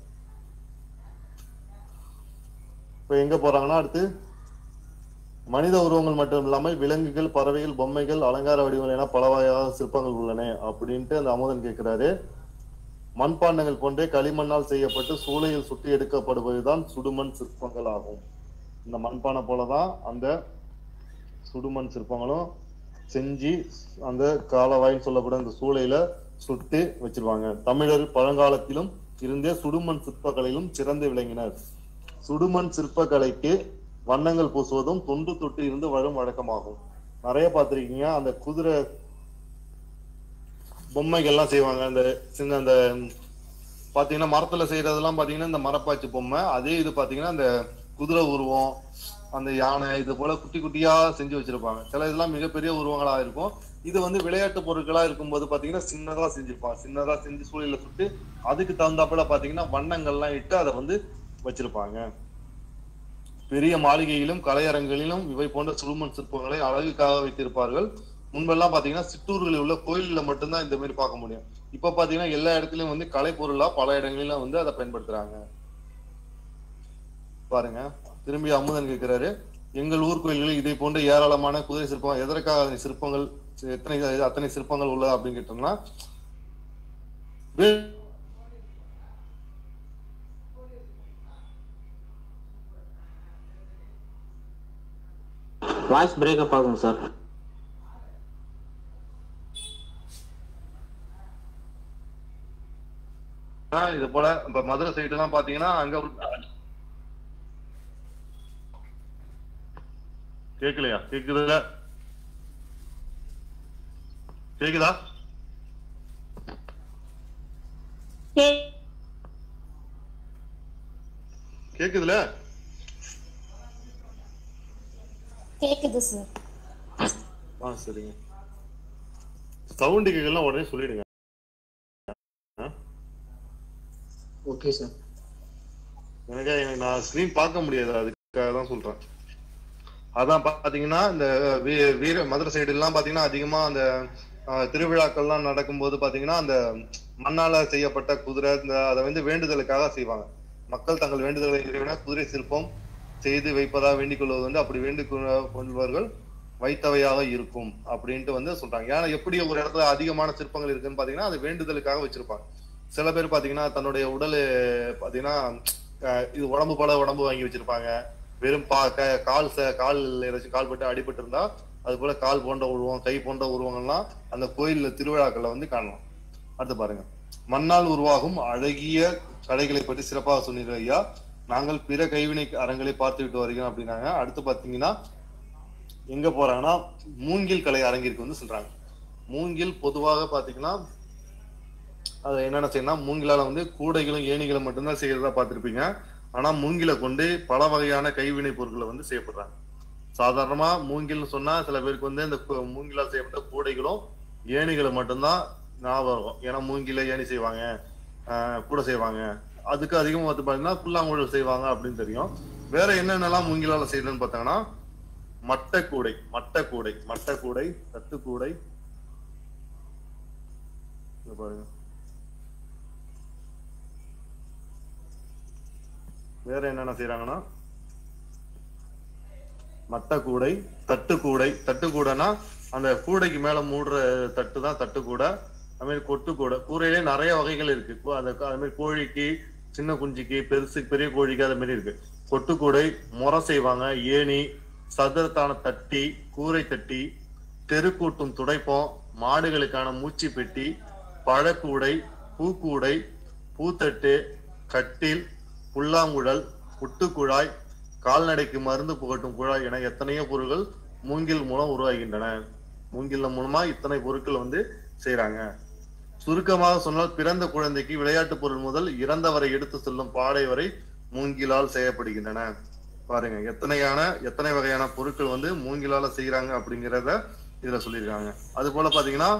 இப்ப எங்க போறாங்கன்னா அடுத்து மனித உருவங்கள் மட்டும் இல்லாமல் விலங்குகள் பறவைகள் பொம்மைகள் அலங்கார வடிவங்கள் என பல வகையான சிற்பங்கள் உள்ளன அப்படின்ட்டு அந்த அமுதன் கேட்கிறாரு மண்பாண்டங்கள் போன்றே களிமண்ணால் செய்யப்பட்டு சூளையில் சுட்டி எடுக்கப்படுவதுதான் சுடுமண் சிற்பங்கள் ஆகும் இந்த மண்பானை போலதான் அந்த சுடுமண் சிற்பங்களும் செஞ்சு அந்த காலவாயின்னு சொல்லக்கூடிய அந்த சூளையில சுட்டு வச்சிருவாங்க தமிழர் பழங்காலத்திலும் இருந்தே சுடுமண் சிற்பக்கலையிலும் சிறந்து விளங்கினர் சுடுமண் சிற்பக்கலைக்கு வண்ணங்கள் பூசுவதும் தொன்று தொட்டு இருந்து வரும் வழக்கமாகும் நிறைய பார்த்திருக்கீங்க அந்த குதிரை பொம்மைகள்லாம் செய்வாங்க அந்த சின்ன அந்த பாத்தீங்கன்னா மரத்துல செய்யறதெல்லாம் பாத்தீங்கன்னா இந்த மரப்பாச்சி பொம்மை அதே இது பாத்தீங்கன்னா அந்த குதிரை உருவம் அந்த யானை இது போல குட்டி குட்டியா செஞ்சு வச்சிருப்பாங்க சில இதெல்லாம் மிகப்பெரிய உருவங்களா இருக்கும் இது வந்து விளையாட்டு பொருட்களா இருக்கும்போது பாத்தீங்கன்னா சின்னதா செஞ்சிருப்பாங்க சின்னதா செஞ்சு சூழல சுட்டு அதுக்கு தகுந்தாப்புல பாத்தீங்கன்னா வண்ணங்கள்லாம் இட்டு அதை வந்து வச்சிருப்பாங்க பெரிய மாளிகையிலும் கலையரங்களிலும் இவை போன்ற சுடுமண் சிற்பங்களை அழகுக்காக வைத்திருப்பார்கள் முன்பெல்லாம் பாத்தீங்கன்னா சிற்றூர்களில் உள்ள கோயில்ல மட்டும்தான் இந்த மாதிரி பார்க்க முடியும் இப்ப பாத்தீங்கன்னா எல்லா இடத்துலயும் வந்து கலைப்பொருளா பல இடங்களிலும் வந்து அதை பயன்படுத்துறாங்க பாருங்க திரும்பி அமுதன் கேட்கிறாரு எங்கள் ஊர் கோயில்களில் இதை போன்ற ஏராளமான குதிரை சிற்பம் எதற்காக அந்த சிற்பங்கள் எத்தனை அத்தனை சிற்பங்கள் உள்ளது அப்படின்னு கேட்டோம்னா வே- வாய்ஸ் பிரேக்கப் ஆகுங்க சார் ஆஹ் இது போல இப்ப மதுரை சைடு எல்லாம் பாத்தீங்கன்னா அங்க கேக்கலையா கேக்குதுல கேக்குதா கே- கேக்குதுல கேக்குது சார் ஆ சரிங்க சவுண்டு கேட்கலாம் உடனே சொல்லிடுங்க ஓகே சார் எனக்கு எனக்கு நான் ஸ்கிரீன் பார்க்க முடியாது அதுக்காக தான் சொல்றேன் அதான் பாத்தீங்கன்னா இந்த வீ- வீர மதுரை சைடு எல்லாம் பாத்தீங்கன்னா அதிகமா அந்த ஆஹ், திருவிழாக்கள்லாம் நடக்கும்போது பாத்தீங்கன்னா அந்த மண்ணால செய்யப்பட்ட குதிரை இந்த அதை வந்து வேண்டுதலுக்காக செய்வாங்க மக்கள் தங்கள் வேண்டுதலை இறைவன குதிரை சிற்பம் செய்து வைப்பதா வேண்டிக் கொள்வது வந்து அப்படி வேண்டிக் கொள்ள- கொள்வார்கள் வைத்தவையாக இருக்கும் அப்படின்ட்டு வந்து சொல்றாங்க ஏன்னா எப்படி ஒரு இடத்துல அதிகமான சிற்பங்கள் இருக்குன்னு பாத்தீங்கன்னா அது வேண்டுதலுக்காக வச்சிருப்பாங்க சில பேர் பாத்தீங்கன்னா தன்னுடைய உடல் பாத்தீங்கன்னா அஹ், இது உடம்பு பல உடம்பு வாங்கி வச்சிருப்பாங்க வெறும் பா க- கால் ச- கால் ஏதாச்சும் கால் பட்டு அடிபட்டு இருந்தா அது போல கால் போன்ற உருவம் கை போன்ற உருவங்கள்லாம் அந்த கோயில்ல திருவிழாக்கள்ல வந்து காணலாம் அடுத்து பாருங்க மண்ணால் உருவாகும் அழகிய கடைகளை பற்றி சிறப்பாக சொன்னீர்கள் ஐயா நாங்கள் பிற கைவினை அறங்களை பார்த்து விட்டு வருகிறோம் அப்படின்னாங்க அடுத்து பாத்தீங்கன்னா எங்க போறாங்கன்னா மூங்கில் கலை அரங்கிற்கு வந்து சொல்றாங்க மூங்கில் பொதுவாக பாத்தீங்கன்னா அது என்னென்ன செய்யணும் மூங்கிலால வந்து கூடைகளும் ஏணிகளும் மட்டும்தான் செய்யறதா பார்த்திருப்பீங்க ஆனா மூங்கில கொண்டு பல வகையான கைவினை பொருட்களை வந்து செய்யப்படுறாங்க சாதாரணமா மூங்கில்னு சொன்னா சில பேருக்கு வந்து இந்த கு- மூங்கிலால் செய்யப்பட்ட கூடைகளும் ஏணிகளும் மட்டும்தான் ஞாபகம் இருக்கும் ஏன்னா மூங்கில ஏணி செய்வாங்க ஆஹ் கூட செய்வாங்க அதுக்கு அதிகமா வந்து பாத்தீங்கன்னா புல்லாங்குழல் செய்வாங்க அப்படின்னு தெரியும் வேற என்னென்னலாம் மூங்கிலால செய்யறதுன்னு பார்த்தாங்கன்னா மட்டக்கூடை மட்டக்கூடை மட்டக்கூடை தட்டுக்கூடை இங்க பாருங்க வேற என்னென்ன செய்யறாங்கன்னா மட்டக்கூடை தட்டுக்கூடை தட்டுக்கூடைனா அந்த கூடைக்கு மேல மூடுற தட்டு தான் தட்டுக்கூடை அது மாதிரி கொட்டுக்கூடை கூரையிலே நிறைய வகைகள் இருக்கு கு- அந்த அது மாதிரி கோழிக்கு சின்ன குஞ்சுக்கு பெருசு பெரிய கோழிக்கு அது மாதிரி இருக்கு கொட்டுக்கூடை முறை செய்வாங்க ஏணி சதுரத்தான தட்டி கூரை தட்டி தெருக்கூட்டும் துடைப்பம் மாடுகளுக்கான மூச்சு பெட்டி பழக்கூடை பூக்கூடை பூத்தட்டு கட்டில் புல்லாங்குழல் புட்டுக்குழாய் கால்நடைக்கு மருந்து புகட்டும் குழாய் என எத்தனையோ பொருட்கள் மூங்கில் மூலம் உருவாகின்றன மூங்கில் மூலமா இத்தனை பொருட்கள் வந்து செய்றாங்க சுருக்கமாக சொன்னால் பிறந்த குழந்தைக்கு விளையாட்டு பொருள் முதல் இறந்தவரை எடுத்து செல்லும் பாடை வரை மூங்கிலால் செய்யப்படுகின்றன பாருங்க எத்தனையான எத்தனை வகையான பொருட்கள் வந்து மூங்கிலால செய்யறாங்க அப்படிங்கிறத இதுல சொல்லியிருக்காங்க அது போல பாத்தீங்கன்னா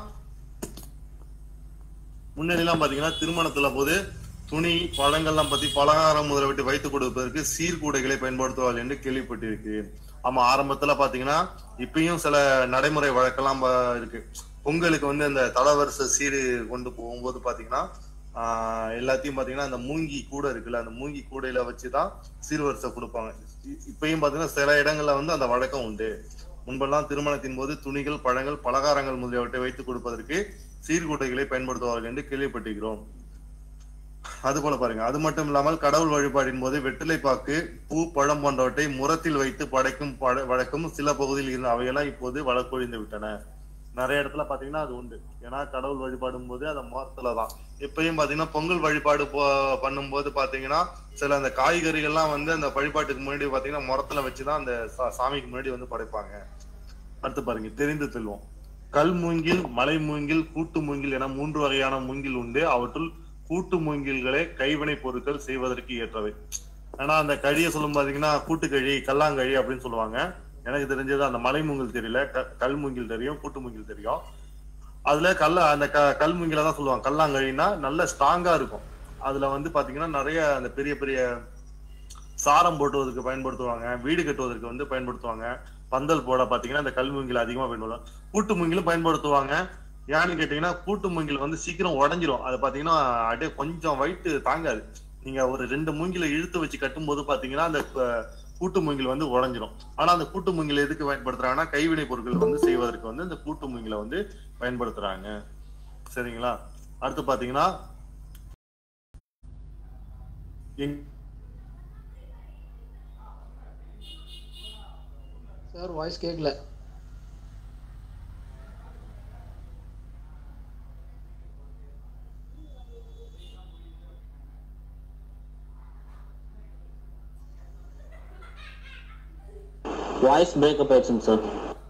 முன்னாடி எல்லாம் பாத்தீங்கன்னா திருமணத்துல போது துணி பழங்கள்லாம் பத்தி பலகாரம் முதல விட்டு வைத்து கொடுப்பதற்கு சீர்கூடைகளை பயன்படுத்துவார்கள் என்று கேள்விப்பட்டிருக்கு ஆமா ஆரம்பத்துல பாத்தீங்கன்னா இப்பயும் சில நடைமுறை வழக்கெல்லாம் ப- இருக்கு பொங்கலுக்கு வந்து அந்த தலவரிசை சீரு கொண்டு போகும்போது பாத்தீங்கன்னா ஆஹ் எல்லாத்தையும் பாத்தீங்கன்னா அந்த மூங்கி கூடை இருக்குல்ல அந்த மூங்கி கூடையில வச்சுதான் சீர்வரிசை கொடுப்பாங்க இ- இப்பயும் பாத்தீங்கன்னா சில இடங்கள்ல வந்து அந்த வழக்கம் உண்டு முன்பெல்லாம் திருமணத்தின் போது துணிகள் பழங்கள் பலகாரங்கள் முதலியவற்றை வைத்துக் கொடுப்பதற்கு சீர்கூடைகளை பயன்படுத்துவார்கள் என்று கேள்விப்பட்டிருக்கிறோம் அது போல பாருங்க அது மட்டும் இல்லாமல் கடவுள் வழிபாடின் போது வெற்றிலை பாக்கு பூ பழம் போன்றவற்றை முரத்தில் வைத்து படைக்கும் பழ- வழக்கம் சில பகுதியில் இருந்த அவையெல்லாம் இப்போது வழக்கொழிந்து விட்டன நிறைய இடத்துல பாத்தீங்கன்னா அது உண்டு ஏன்னா கடவுள் வழிபாடும் போது அந்த முரத்துல தான் இப்பயும் பாத்தீங்கன்னா பொங்கல் வழிபாடு போ- பண்ணும்போது பாத்தீங்கன்னா சில அந்த காய்கறிகள்லாம் வந்து அந்த வழிபாட்டுக்கு முன்னாடி பாத்தீங்கன்னா முரத்துல வச்சுதான் அந்த சா- சாமிக்கு முன்னாடி வந்து படைப்பாங்க அடுத்து பாருங்க தெரிந்து செல்வோம் கல் மூங்கில் மலை மூங்கில் கூட்டு மூங்கில் என மூன்று வகையான மூங்கில் உண்டு அவற்றுள் கூட்டு மூங்கில்களே கைவினை பொருட்கள் செய்வதற்கு ஏற்றவை ஆனா அந்த கழியை சொல்லும் பாத்தீங்கன்னா கூட்டுக்கழி கல்லாங்கழி அப்படின்னு சொல்லுவாங்க எனக்கு தெரிஞ்சது அந்த மலை மூங்கில் தெரியல க- கல் மூங்கில் தெரியும் கூட்டு மூங்கில் தெரியும் அதுல கல்ல அந்த க- கல் மூங்கில தான் சொல்லுவாங்க கல்லாங்கழினா நல்ல ஸ்ட்ராங்கா இருக்கும் அதுல வந்து பாத்தீங்கன்னா நிறைய அந்த பெரிய பெரிய சாரம் போட்டுவதற்கு பயன்படுத்துவாங்க வீடு கட்டுவதற்கு வந்து பயன்படுத்துவாங்க பந்தல் போட பாத்தீங்கன்னா இந்த கல் மூங்கில் அதிகமா பயன்படுத்துவாங்க கூட்டு மூங்கிலும் பயன்படுத்துவாங்க ஏன்னு கேட்டீங்கன்னா கூட்டு மூங்கில் வந்து சீக்கிரம் உடஞ்சிரும் அது பாத்தீங்கன்னா அப்படியே கொஞ்சம் வயிட்டு தாங்காது நீங்க ஒரு ரெண்டு மூங்கில இழுத்து வச்சு கட்டும்போது பாத்தீங்கன்னா அந்த அஹ், கூட்டு மூங்கில் வந்து உடஞ்சிரும் ஆனா அந்த கூட்டு மூங்கில் எதுக்கு பயன்படுத்துறாங்கன்னா கைவினை பொருட்கள் வந்து செய்வதற்கு வந்து இந்த கூட்டு மூங்கில வந்து பயன்படுத்துறாங்க சரிங்களா அடுத்து பாத்தீங்கன்னா எங்- சார் வாய்ஸ் கேட்கல வாய்ஸ் பிரேக்கப் ஆயிடுச்சுங்க சார்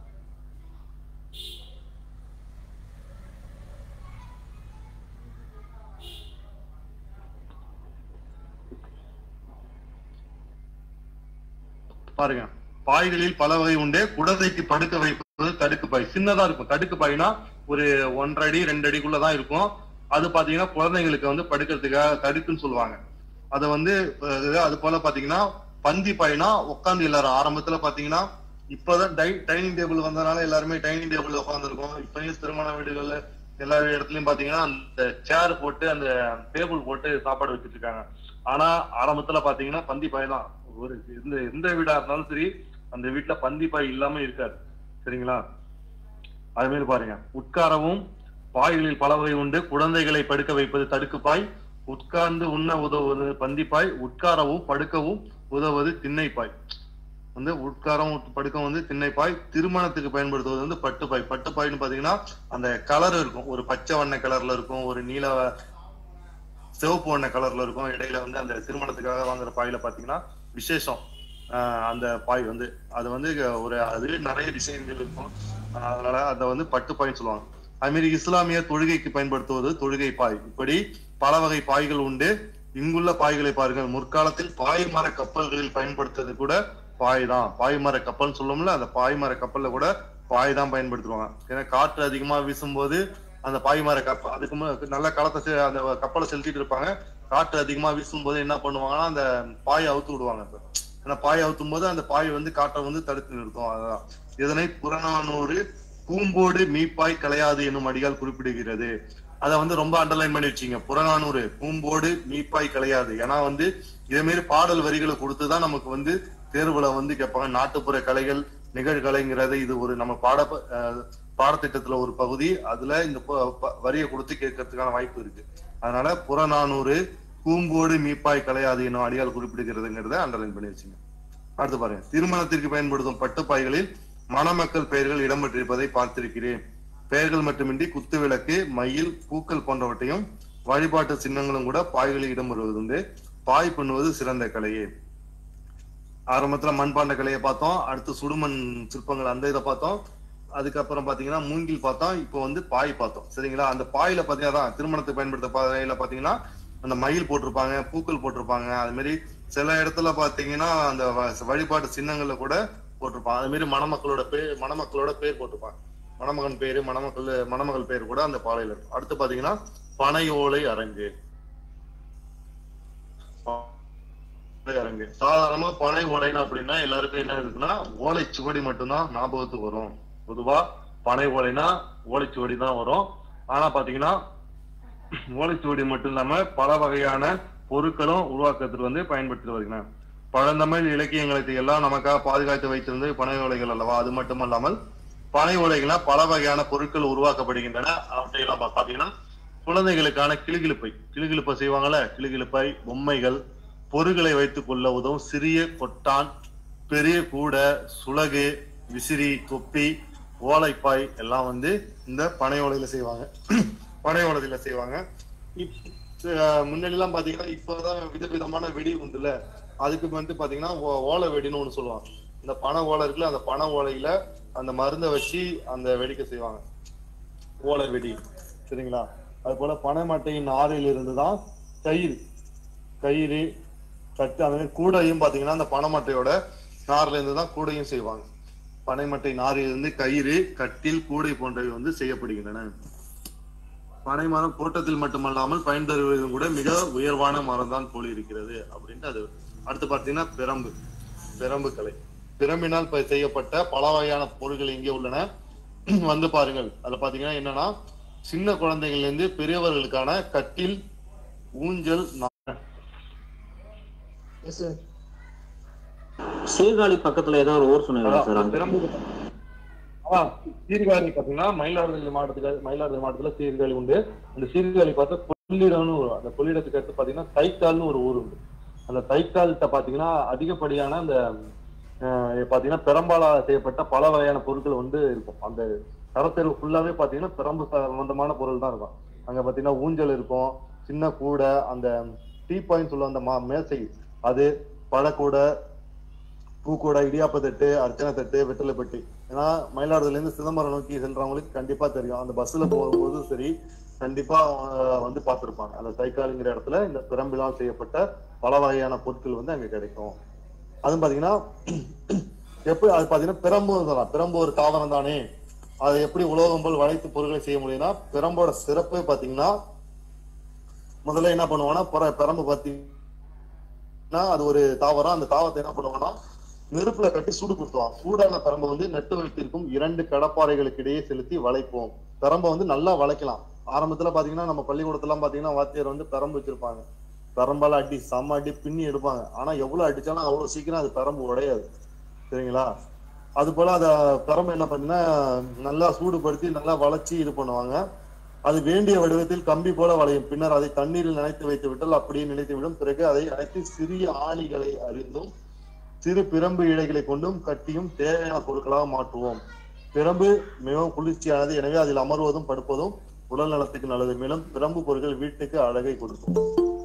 பாருங்க பாய்களில் பல வகை உண்டு குடதைக்கு படுக்க வைப்பது தடுக்கு பாய் சின்னதா இருக்கும் தடுக்கு பாய்னா ஒரு ஒன்றரை அடி ரெண்டு அடிக்குள்ளதான் இருக்கும் அது பாத்தீங்கன்னா குழந்தைங்களுக்கு வந்து படுக்கிறதுக்காக தடுக்குன்னு சொல்லுவாங்க அது வந்து அஹ், அது போல பாத்தீங்கன்னா பந்தி பாய்னா உட்காந்து எல்லாரும் ஆரம்பத்துல பாத்தீங்கன்னா இப்பதான் டை- டைனிங் டேபிள் வந்ததுனால எல்லாருமே டைனிங் டேபிள் உட்காந்துருக்கோம் இப்பயும் திருமண வீடுகள்ல எல்லா இடத்துலயும் பாத்தீங்கன்னா அந்த சேர் போட்டு அந்த டேபிள் போட்டு சாப்பாடு வச்சிட்டு இருக்காங்க ஆனா ஆரம்பத்துல பாத்தீங்கன்னா பந்தி பாய் தான் ஒரு எந்த எந்த வீடா இருந்தாலும் சரி அந்த வீட்டுல பந்தி பாய் இல்லாம இருக்காது சரிங்களா அது மாதிரி பாருங்க உட்காரவும் பாய்களில் பல வகை உண்டு குழந்தைகளை படுக்க வைப்பது தடுக்கு பாய் உட்கார்ந்து உண்ண உதவுவது பந்திப்பாய் உட்காரவும் படுக்கவும் உதவுவது திண்ணைப்பாய் வந்து உட்காரம் படுக்கவும் வந்து திண்ணைப்பாய் திருமணத்துக்கு பயன்படுத்துவது வந்து பட்டுப்பாய் பட்டுப்பாய்னு பாத்தீங்கன்னா அந்த கலர் இருக்கும் ஒரு பச்சை வண்ண கலர்ல இருக்கும் ஒரு நீல சிவப்பு வண்ண கலர்ல இருக்கும் இடையில வந்து அந்த திருமணத்துக்காக வாங்குற பாயில பாத்தீங்கன்னா விசேஷம் ஆஹ் அந்த பாய் வந்து அது வந்து ஒரு அது நிறைய டிசைன்கள் இருக்கும் ஆஹ் அதனால அதை வந்து பட்டு பாய்ன்னு சொல்லுவாங்க அது மாதிரி இஸ்லாமிய தொழுகைக்கு பயன்படுத்துவது தொழுகை பாய் இப்படி பல வகை பாய்கள் உண்டு இங்குள்ள பாய்களை பாருங்கள் முற்காலத்தில் பாய்மர கப்பல்களில் பயன்படுத்துறது கூட பாய் தான் பாய்மர கப்பல்னு சொல்லுவோம்ல அந்த பாய்மர கப்பல்ல கூட பாய் தான் பயன்படுத்துவாங்க ஏன்னா காற்று அதிகமா வீசும்போது அந்த பாய்மர கப்பல் அதுக்கு மு- நல்ல களத்தை செ- அந்த கப்பலை செலுத்திட்டு இருப்பாங்க காற்று அதிகமா வீசும்போது என்ன பண்ணுவாங்கன்னா அந்த பாயை அவுத்து விடுவாங்க இப்ப. ஏன்னா பாயை அவுத்தும் போது அந்த பாய் வந்து காற்றை வந்து தடுத்து நிறுத்தும் அதான் இதனை புறநானூறு பூம்போடு மீப்பாய் கலையாது என்னும் அடியால் குறிப்பிடுகிறது அதை வந்து ரொம்ப அண்டர்லைன் பண்ணி வச்சீங்க புறநானூறு பூம்போடு மீப்பாய் கலையாது ஏன்னா வந்து இதே மாதிரி பாடல் வரிகளை கொடுத்துதான் நமக்கு வந்து தேர்வுல வந்து கேட்பாங்க நாட்டுப்புற கலைகள் நிகழ்கலைங்கிறது இது ஒரு நம்ம பாட அஹ், பாடத்திட்டத்துல ஒரு பகுதி அதுல இந்த ப- ப- வரியை கொடுத்து கேட்கறதுக்கான வாய்ப்பு இருக்கு அதனால புறநானூறு பூம்போடு மீப்பாய் கலையாது என்னும் அடியால் குறிப்பிடுகிறதுங்கிறத அண்டர்லைன் பண்ணி வச்சுங்க அடுத்து பாருங்க திருமணத்திற்கு பயன்படுத்தும் பட்டுப்பாய்களில் மணமக்கள் பெயர்கள் இடம்பெற்றிருப்பதை பார்த்திருக்கிறேன் பெயர்கள் மட்டுமின்றி குத்து விளக்கு மயில் பூக்கள் போன்றவற்றையும் வழிபாட்டு சின்னங்களும் கூட பாய்களில் இடம்பெறுவதுண்டு பாய் பண்ணுவது சிறந்த கலையே ஆரம்பத்துல மண்பாண்ட கலையை பார்த்தோம் அடுத்து சுடுமண் சிற்பங்கள் அந்த இதை பார்த்தோம் அதுக்கப்புறம் பாத்தீங்கன்னா மூங்கில் பார்த்தோம் இப்போ வந்து பாய் பார்த்தோம் சரிங்களா அந்த பாயில பாத்தீங்கன்னா தான் திருமணத்துக்கு பயன்படுத்த பாயில பாத்தீங்கன்னா அந்த மயில் போட்டிருப்பாங்க பூக்கள் போட்டிருப்பாங்க அது மாதிரி சில இடத்துல பாத்தீங்கன்னா அந்த வ- வழிபாட்டு சின்னங்கள்ல கூட போட்டிருப்பாங்க அது மாதிரி மணமக்களோட பேர் மணமக்களோட பேர் போட்டிருப்பாங்க மணமகன் பேரு மணமக்கள் மணமகள் பேர் கூட அந்த பாலையில இருக்கும் அடுத்து பாத்தீங்கன்னா பனை ஓலை அரங்கு பனை அரங்கு சாதாரணமா பனை ஓலைன்னு அப்படின்னா எல்லாருக்கும் என்ன இருக்குன்னா ஓலை சுவடி மட்டும்தான் ஞாபகத்துக்கு வரும் பொதுவா பனை ஓலைனா ஓலைச்சுவடி தான் வரும் ஆனா பாத்தீங்கன்னா ஓலைச்சுவடி மட்டும் இல்லாம பல வகையான பொருட்களும் உருவாக்கத்துக்கு வந்து பயன்படுத்தி வருகிறேன் பழந்தமிழ் இலக்கியங்களை எல்லாம் நமக்காக பாதுகாத்து வைத்திருந்தது பனை ஓலைகள் அல்லவா அது மட்டுமல்லாமல் பனை ஓலைகளா பல வகையான பொருட்கள் உருவாக்கப்படுகின்றன அவற்றையெல்லாம் பா- பாத்தீங்கன்னா குழந்தைகளுக்கான கிளுகிழுப்பை கிளுகிழுப்பை செய்வாங்கல்ல கிளுகிழுப்பை பொம்மைகள் பொருட்களை வைத்துக் கொள்ள உதவும் சிறிய கொட்டான் பெரிய கூடை சுலகு விசிறி தொப்பி ஓலைப்பாய் எல்லாம் வந்து இந்த பனை ஓலையில செய்வாங்க பனை ஓலையில செய்வாங்க இப்- அஹ் முன்னாடி எல்லாம் பாத்தீங்கன்னா இப்பதான் விதவிதமான வெடி உண்டுல அதுக்கு வந்து பாத்தீங்கன்னா ஓ- ஓலை வெடின்னு ஒண்ணு சொல்லுவாங்க இந்த பனை ஓலை இருக்குல்ல அந்த பனை ஓலையில அந்த மருந்தை வச்சு அந்த வெடிக்க செய்வாங்க ஓலை வெடி சரிங்களா அது போல பனைமட்டையின் நாரில் இருந்துதான் கயிறு கயிறு கட்டு அந்த மாதிரி கூடையும் பாத்தீங்கன்னா அந்த பனைமட்டையோட நார்ல இருந்து தான் கூடையும் செய்வாங்க பனைமட்டை நாரில் இருந்து கயிறு கட்டில் கூடை போன்றவை வந்து செய்யப்படுகின்றன பனை மரம் தோட்டத்தில் மட்டுமல்லாமல் பயன் தருவதும் கூட மிக உயர்வான மரம் தான் போல் இருக்கிறது அப்படின்ட்டு அது அடுத்து பார்த்தீங்கன்னா பிரம்பு பிரம்பு கலை பிரம்பினால் ப- செய்யப்பட்ட பல வகையான பொருட்கள் இங்கே உள்ளன வந்து பாருங்கள் அதுல பாத்தீங்கன்னா என்னன்னா சின்ன குழந்தைகள்ல இருந்து பெரியவர்களுக்கான கட்டில் ஊஞ்சல் நா- எஸ் சார் சீர்காழி பக்கத்துல ஏதோ ஒரு ஊர் சொன்னீங்களா சார் அதான், அங்க பிரம்பு அதான், சீர்காழி பாத்தீங்கன்னா மயிலாடுதுறை மாவட்டத்துல மயிலாடுதுறை மாவட்டத்துல சீர்காழி உண்டு அந்த சீர்காழி பார்த்தா கொள்ளிடம்னு ஒரு அந்த கொள்ளிடத்துக்கு அடுத்து பாத்தீங்கன்னா தைக்கால்னு ஒரு ஊர் உண்டு அந்த தைக்கால்கிட்ட பாத்தீங்கன்னா அதிகப்படியான அந்த அஹ், பாத்தீங்கன்னா பெரம்பாலால் செய்யப்பட்ட பல வகையான பொருட்கள் வந்து இருக்கும் அந்த கடத்தெரு ஃபுல்லாவே பாத்தீங்கன்னா பெரம்பு சம்பந்தமான பொருள் தான் இருக்கும் அங்க பாத்தீங்கன்னா ஊஞ்சல் இருக்கும் சின்ன கூடை அந்த டீ பாயிண்ட் சொல்லுவோம் அந்த மா- மேசை அது பழக்கூடை பூக்கூடை இடியாப்ப தட்டு அர்ச்சனை தட்டு வெற்றிலை பெட்டி ஏன்னா மயிலாடுதுறையில இருந்து சிதம்பரம் நோக்கி சென்றவங்களுக்கு கண்டிப்பா தெரியும் அந்த பஸ்ல போகும்போது சரி கண்டிப்பா அஹ், வந்து பார்த்திருப்பாங்க அந்த தைக்காலுங்கிற இடத்துல இந்த பிரம்பிலால் செய்யப்பட்ட பல வகையான பொருட்கள் வந்து அங்க கிடைக்கும் அதுவும் பாத்தீங்கன்னா எப்படி அது பாத்தீங்கன்னா பிரம்பு சொல்லலாம் பிரம்பு ஒரு தாவரம் தானே அதை எப்படி உலோகம் போல் வளைத்து பொருட்களை செய்ய முடியும்னா பிரம்போட சிறப்பே பாத்தீங்கன்னா முதல்ல என்ன பண்ணுவாங்கன்னா பிற- பிரம்பு பாத்தீங்கன்னா அது ஒரு தாவரம் அந்த தாவரத்தை என்ன பண்ணுவாங்கன்னா நெருப்புல கட்டி சூடு கொடுத்துவாங்க சூடான பிரம்பை வந்து நட்டு வைத்திருக்கும் இரண்டு கடப்பாறைகளுக்கு இடையே செலுத்தி வளைப்போம் பிரம்பை வந்து நல்லா வளைக்கலாம் ஆரம்பத்துல பாத்தீங்கன்னா நம்ம பள்ளிக்கூடத்துல எல்லாம் பாத்தீங்கன்னா வாத்தியார் வந்து பிரம்பு வச்சிருப்பாங்க பிரம்பால அடி செம்ம அடி பின்னி எடுப்பாங்க ஆனா எவ்வளவு அடிச்சாலும் அவ்வளவு சீக்கிரம் அது பிரம்பு உடையாது சரிங்களா அது போல அத பிரம்பு என்ன பண்ணீங்கன்னா நல்லா சூடுபடுத்தி நல்லா வளைச்சி இது பண்ணுவாங்க அது வேண்டிய வடிவத்தில் கம்பி போல வளையும் பின்னர் அதை தண்ணீரில் நனைத்து வைத்து விட்டால் அப்படியே நிலைத்து விடும் பிறகு அதை அனைத்து சிறிய ஆணிகளை அறிந்தும் சிறு பிரம்பு இழைகளை கொண்டும் கட்டியும் தேவையான பொருட்களாக மாற்றுவோம் பிரம்பு மிகவும் குளிர்ச்சியானது எனவே அதில் அமர்வதும் படுப்பதும் உடல் நலத்துக்கு நல்லது மேலும் பிரம்பு பொருட்கள் வீட்டுக்கு அழகை கொடுக்கும்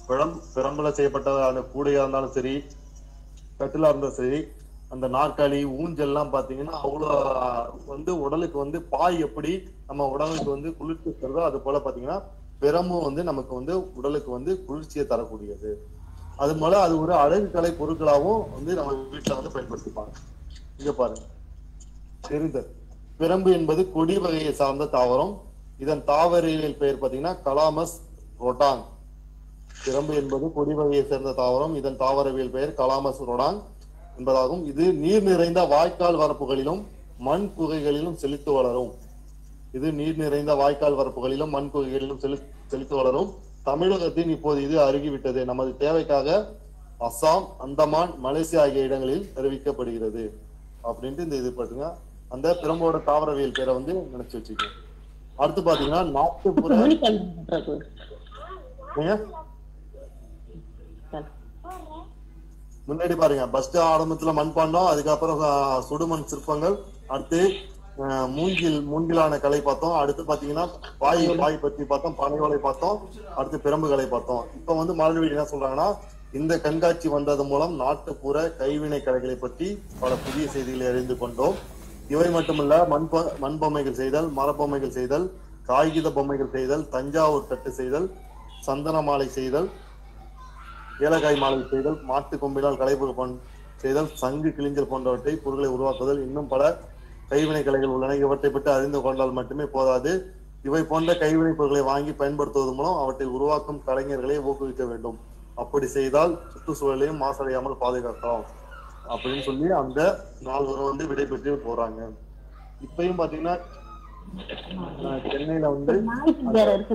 பிரம் பிரம்பல செய்யப்பட்ட அந்த கூடையா இருந்தாலும் சரி கட்டிலா இருந்தாலும் சரி அந்த நாற்காலி ஊஞ்சல்லாம் பாத்தீங்கன்னா அவ்வளோ வந்து உடலுக்கு வந்து பாய் எப்படி நம்ம உடலுக்கு வந்து குளிர்ச்சி தருதோ அது போல பாத்தீங்கன்னா பிரம்பும் வந்து நமக்கு வந்து உடலுக்கு வந்து குளிர்ச்சியை தரக்கூடியது அது போல அது ஒரு அழகு கலை பொருட்களாகவும் வந்து நம்ம வீட்டுல வந்து பயன்படுத்திப்பாங்க இங்க பாருங்க தெரிந்தல் பிரம்பு என்பது கொடி வகையை சார்ந்த தாவரம் இதன் தாவரியல் பெயர் பாத்தீங்கன்னா கலாமஸ் ரொட்டாங் பிரம்பு என்பது கொடி வகையை சேர்ந்த தாவரம் இதன் தாவரவியல் பெயர் கலாமஸ் ரொடாங் என்பதாகும் இது நீர் நிறைந்த வாய்க்கால் வரப்புகளிலும் மண் குகைகளிலும் செழித்து வளரும் இது நீர் நிறைந்த வாய்க்கால் வரப்புகளிலும் மண் குகைகளிலும் செழு செழித்து வளரும் தமிழகத்தின் இப்போது இது அருகிவிட்டது நமது தேவைக்காக அஸ்ஸாம் அந்தமான் மலேசியா ஆகிய இடங்களில் தெரிவிக்கப்படுகிறது அப்படின்ட்டு இந்த இது பாத்தீங்க அந்த பிரம்போட தாவரவியல் பேரை வந்து நினைச்சு வச்சுக்கோங்க அடுத்து பாத்தீங்கன்னா நாட்டுப்புற ஏங்க? முன்னாடி பாருங்க பஸ் ஆரம்பத்துல மண்பாண்டம் அதுக்கப்புறம் அஹ், சுடுமண் சிற்பங்கள் அடுத்து அஹ், மூங்கில் மூங்கிலான கலை பார்த்தோம் அடுத்து பாத்தீங்கன்னா பாய் பாய் பத்தி பார்த்தோம் பனையோலை பார்த்தோம் அடுத்து பிரம்பு கலை பார்த்தோம் இப்ப வந்து மறுபடியும் என்ன சொல்றாங்கன்னா இந்த கண்காட்சி வந்தது மூலம் நாட்டுப்புற கைவினை கலைகளை பற்றி பல புதிய செய்திகளை அறிந்து கொண்டோம் இவை மட்டுமல்ல மண்ப மண்பொம்மைகள் செய்தல் மரப்பொம்மைகள் செய்தல் காகித பொம்மைகள் செய்தல் தஞ்சாவூர் தட்டு செய்தல் சந்தன மாலை செய்தல் ஏலக்காய் மாலை செய்தல் மாட்டு கொம்பினால் கலைப்பு பண் செய்தல் சங்கு கிளிஞ்சல் போன்றவற்றை பொருட்களை உருவாக்குதல் இன்னும் பல கைவினை கலைகள் உள்ளன இவற்றை பற்றி அறிந்து கொண்டால் மட்டுமே போதாது இவை போன்ற கைவினை பொருட்களை வாங்கி பயன்படுத்துவதன் மூலம் அவற்றை உருவாக்கும் கலைஞர்களை ஊக்குவிக்க வேண்டும் அப்படி செய்தால் சுற்றுச்சூழலையும் மாசடையாமல் பாதுகாக்கலாம் அப்படின்னு சொல்லி அந்த நால்வரும் வந்து விடை பெற்று போறாங்க இப்பயும் பாத்தீங்கன்னா அஹ், சென்னையில வந்து நாளைக்கு வேற இருக்கு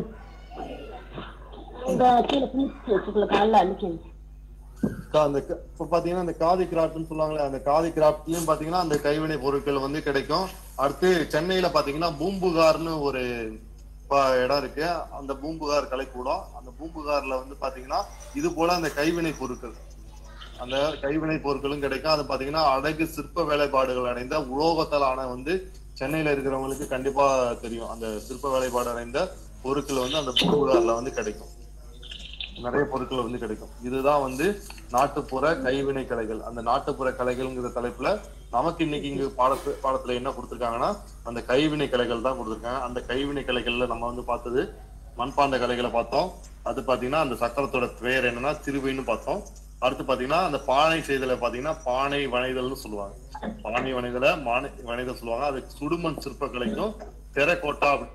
இந்த கீழே பிடிச்சி வச்சுக்கல காலைல அழிக்கணும் கா- அந்த க- இப்ப பாத்தீங்கன்னா அந்த காதி கிராஃப்ட்னு சொல்லுவாங்களே அந்த காதி கிராஃப்ட்லயும் பாத்தீங்கன்னா அந்த கைவினை பொருட்கள் வந்து கிடைக்கும் அடுத்து சென்னையில பாத்தீங்கன்னா பூம்புகார்னு ஒரு ப- இடம் இருக்கு அந்த பூம்புகார் கலைக்கூடம் அந்த பூம்புகார்ல வந்து பாத்தீங்கன்னா இது போல அந்த கைவினை பொருட்கள் அந்த கைவினை பொருட்களும் கிடைக்கும் அது பாத்தீங்கன்னா அழகு சிற்ப வேலைப்பாடுகள் அடைந்த உலோகத்தால் ஆன வந்து சென்னையில இருக்கிறவங்களுக்கு கண்டிப்பா தெரியும் அந்த சிற்ப வேலைப்பாடு அடைந்த பொருட்கள் வந்து அந்த பூம்புகார்ல வந்து கிடைக்கும் நிறைய பொருட்கள் வந்து கிடைக்கும் இதுதான் வந்து நாட்டுப்புற கைவினை கலைகள் அந்த நாட்டுப்புற கலைகள்ங்கிற தலைப்புல நமக்கு இன்னைக்கு இங்க பாடத்து பாடத்துல என்ன கொடுத்திருக்காங்கன்னா அந்த கைவினை கலைகள் தான் கொடுத்திருக்காங்க அந்த கைவினை கலைகள்ல நம்ம வந்து பார்த்தது மண்பாண்ட கலைகளை பார்த்தோம் அது பாத்தீங்கன்னா அந்த சக்கரத்தோட பெயர் என்னன்னா திருவைன்னு பார்த்தோம் அடுத்து பாத்தீங்கன்னா அந்த பானை செய்தலை பாத்தீங்கன்னா பானை வனைதல்னு சொல்லுவாங்க பானை வனைதலை மானை வனைதல் சொல்லுவாங்க அது சுடுமண் சிற்பக்கலைக்கும் தெரக்கோட்டா அப்படி-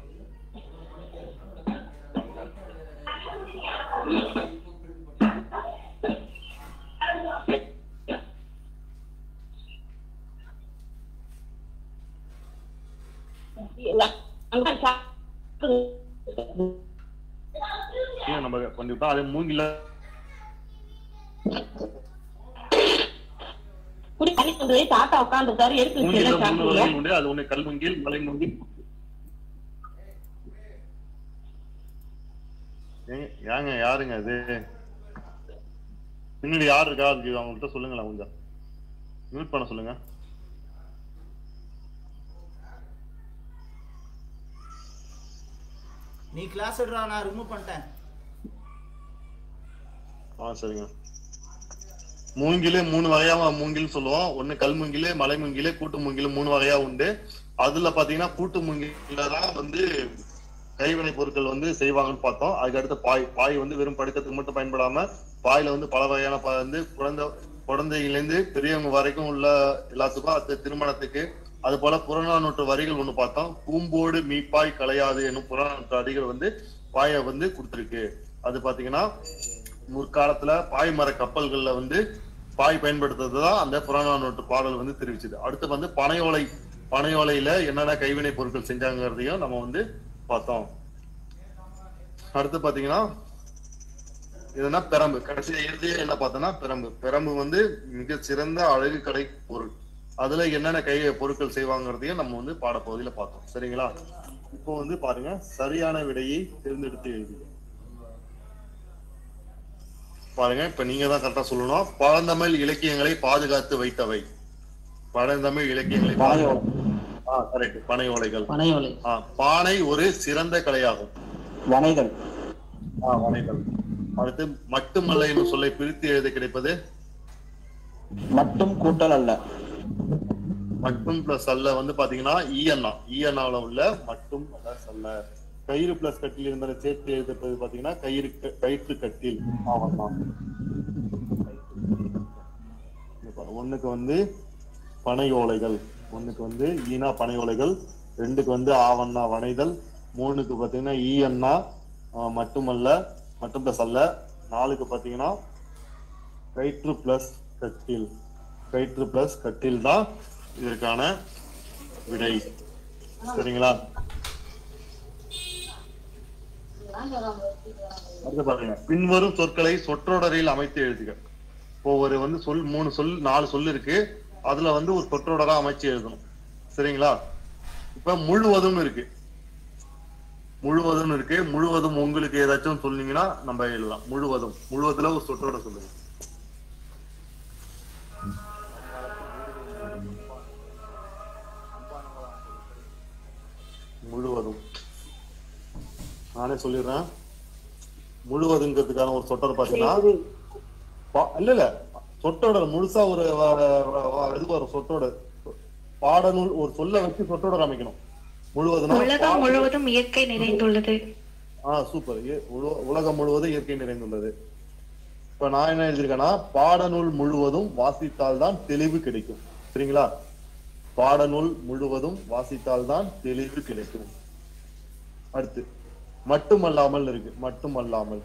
அங்க சாப்பிட்டு ஏன் நம்ம பண்ணிவிட்டோம் அதே மூங்கில குடி தண்ணி கொண்டு போய் தாத்தா உட்காந்துருக்காரு எடுத்து மூங்கில வச்சு மூணு சாப்பிடுங்க வகை உண்டு அது ஒண்ணு கல் மூங்கில் மலை மூங்கில் ஏங்க- ஏங்க யாருங்க அது பின்னாடி யார் இருக்கா அது அவங்கள்ட்ட சொல்லுங்களேன் கொஞ்சம் மியூட் பண்ண சொல்லுங்க நீ கிளாஸ் எடுறா நான் ரிமூவ் பண்ணிட்டேன் ஆ சரிங்க மூங்கிலே மூணு வகையா மூங்கில் சொல்லுவோம் ஒண்ணு கல் மூங்கில் மலை மூங்கில் கூட்டு மூங்கில் மூணு வகையா உண்டு அதுல பாத்தீங்கன்னா கூட்டு மூங்கில தான் வந்து கைவினை பொருட்கள் வந்து செய்வாங்கன்னு பார்த்தோம் அதுக்கு அடுத்து பாய் பாய் வந்து வெறும் படுக்கிறதுக்கு மட்டும் பயன்படாம பாயில வந்து பல வகையான ப- வந்து குழந்தை குழந்தையிலேருந்து பெரியவங்க வரைக்கும் உள்ள எல்லாத்துக்கும் அது திருமணத்துக்கு அது போல புறநானூற்று வரிகள் ஒண்ணு பார்த்தோம் பூம்போடு மீப்பாய் கலையாது என்னும் புறநானூற்று அடிகள் வந்து பாயை வந்து கொடுத்திருக்கு அது பாத்தீங்கன்னா முற்காலத்துல பாய்மர கப்பல்கள்ல வந்து பாய் பயன்படுத்துறது தான் அந்த புறநானூற்று பாடல் வந்து தெரிவிச்சது அடுத்து வந்து பனையோலை பனையோலையில என்னென்ன கைவினை பொருட்கள் செஞ்சாங்கிறதையும் நம்ம வந்து பார்த்தோம் அடுத்து பாத்தீங்கன்னா இதுனா பெரம்பு கடைசி இறுதியா என்ன பார்த்தோம்னா பெரம்பு பெரம்பு வந்து மிக சிறந்த அழகு கலை பொருள் அதுல என்னென்ன கை பொருட்கள் செய்வாங்கிறதையும் நம்ம வந்து பாடப்பகுதியில பார்த்தோம் சரிங்களா இப்போ வந்து பாருங்க சரியான விடையை தேர்ந்தெடுத்து எழுதி பாருங்க இப்ப நீங்க தான் கரெக்டா சொல்லணும் பழந்தமிழ் இலக்கியங்களை பாதுகாத்து வைத்தவை பழந்தமிழ் இலக்கியங்களை பாதுகாத்து ஆ கரெக்ட் பனை ஓலைகள் பனையோலை ஆ, பானை ஒரு சிறந்த கலையாகும் வனைதல் ஆ, வனைதல் அடுத்து மட்டுமல்ல சொல்லை பிரித்து எழுத கிடைப்பது மட்டும் கூட்டல் அல்ல மட்டும் பிளஸ் அல்ல வந்து பாத்தீங்கன்னா ஈஎன்ஆ ஈஎன்ஆல உள்ள மட்டும் பிளஸ் அல்ல கயிறு பிளஸ் கட்டில் இருந்த சேர்த்து எழுதுறது பாத்தீங்கன்னா கயிறு க- கயிற்று கட்டில் ஆவணம் ஒண்ணுக்கு வந்து பனை ஓலைகள் ஒண்ணுக்கு வந்து ஈனா பனை ஓலைகள் ரெண்டுக்கு வந்து ஆவண்ணா வனைதல் மூணுக்கு பாத்தீங்கன்னா ஈஎன்ஆ மட்டுமல்ல மட்டும் பிளஸ் அல்ல நாலுக்கு பாத்தீங்கன்னா கயிற்று பிளஸ் கட்டில் கயிற்று பிளஸ் கட்டில் தான் இதற்கான விடை சரிங்களா அடுத்து பாருங்க பின்வரும் சொற்களை சொற்றொடரில் அமைத்து எழுதுக இப்போ ஒரு வந்து சொல் மூணு சொல் நாலு சொல் இருக்கு அதுல வந்து ஒரு சொற்றொடரா அமைச்சு எழுதணும் சரிங்களா இப்ப முழுவதும் இருக்கு முழுவதும் இருக்கு முழுவதும் உங்களுக்கு ஏதாச்சும் சொன்னீங்கன்னா நம்ம எழுதலாம் முழுவதும் முழுவதுல ஒரு சொற்றொடர் சொல்லுங்க முழுவதும் நானே சொல்லிடுறேன் முழுவதுங்கிறதுக்கான ஒரு சொற்றொடர் பாத்தீங்கன்னா பா- இல்ல இல்ல சொற்றொடர் முழுசா ஒரு வ- வ- வ- இது ஒரு சொற்றொடர் பாடநூல் ஒரு சொல்ல வச்சு சொற்றொடர் அமைக்கணும் முழுவதும் உலகம் முழுவதும் இயற்கை நிறைந்துள்ளது ஆ சூப்பர் இய- உல- உலகம் முழுவதும் இயற்கை நிறைந்துள்ளது இப்ப நான் என்ன எழுதியிருக்கேன்னா பாடநூல் முழுவதும் வாசித்தால் தான் தெளிவு கிடைக்கும் சரிங்களா பாடநூல் முழுவதும் வாசித்தால் தான் தெளிவு கிடைக்கும் அடுத்து மட்டுமல்லாமல் இருக்கு மட்டுமல்லாமல்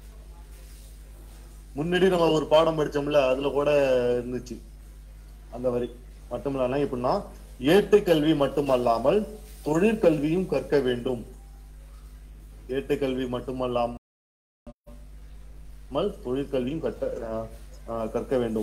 முன்னாடி நம்ம ஒரு பாடம் படிச்சோம்ல அதுல கூட இருந்துச்சு அந்த வரி மட்டுமல்லாம எப்படின்னா ஏட்டுக்கல்வி மட்டுமல்லாமல் தொழிற்கல்வியும் கற்க வேண்டும் ஏட்டுக்கல்வி மட்டுமல்லாமல் தொழிற்கல்வியும் கற்க அஹ், அஹ், கற்க வேண்டும்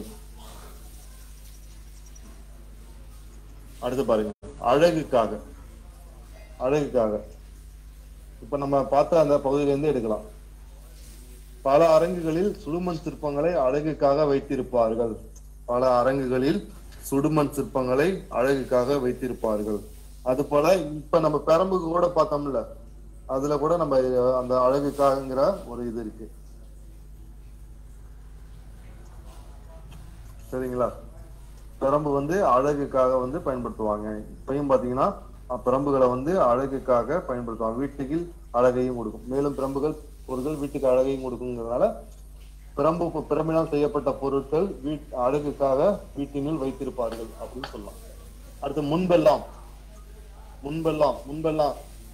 அடுத்து பாருங்க அழகுக்காக அழகுக்காக இப்ப நம்ம பார்த்த அந்த பகுதியில இருந்து எடுக்கலாம் பல அரங்குகளில் சுடுமண் சிற்பங்களை அழகுக்காக வைத்திருப்பார்கள் பல அரங்குகளில் சுடுமண் சிற்பங்களை அழகுக்காக வைத்திருப்பார்கள் அது போல இப்ப நம்ம பெரம்புக்கு கூட பார்த்தோம்ல அதுல கூட நம்ம அஹ், அந்த அழகுக்காகங்கிற ஒரு இது இருக்கு சரிங்களா பிரம்பு வந்து அழகுக்காக வந்து பயன்படுத்துவாங்க இப்பயும் பாத்தீங்கன்னா அஹ், பிரம்புகளை வந்து அழகுக்காக பயன்படுத்துவாங்க வீட்டுக்கு அழகையும் கொடுக்கும் மேலும் பிரம்புகள் பொருட்கள் வீட்டுக்கு அழகையும் கொடுக்குங்கிறதுனால பிரம்பு பிரம்பினால் செய்யப்பட்ட பொருட்கள் வீட் அழகுக்காக வீட்டினுள் வைத்திருப்பார்கள் அப்படின்னு சொல்லலாம் அடுத்து முன்பெல்லாம் முன்பெல்லாம் முன்பெல்லாம்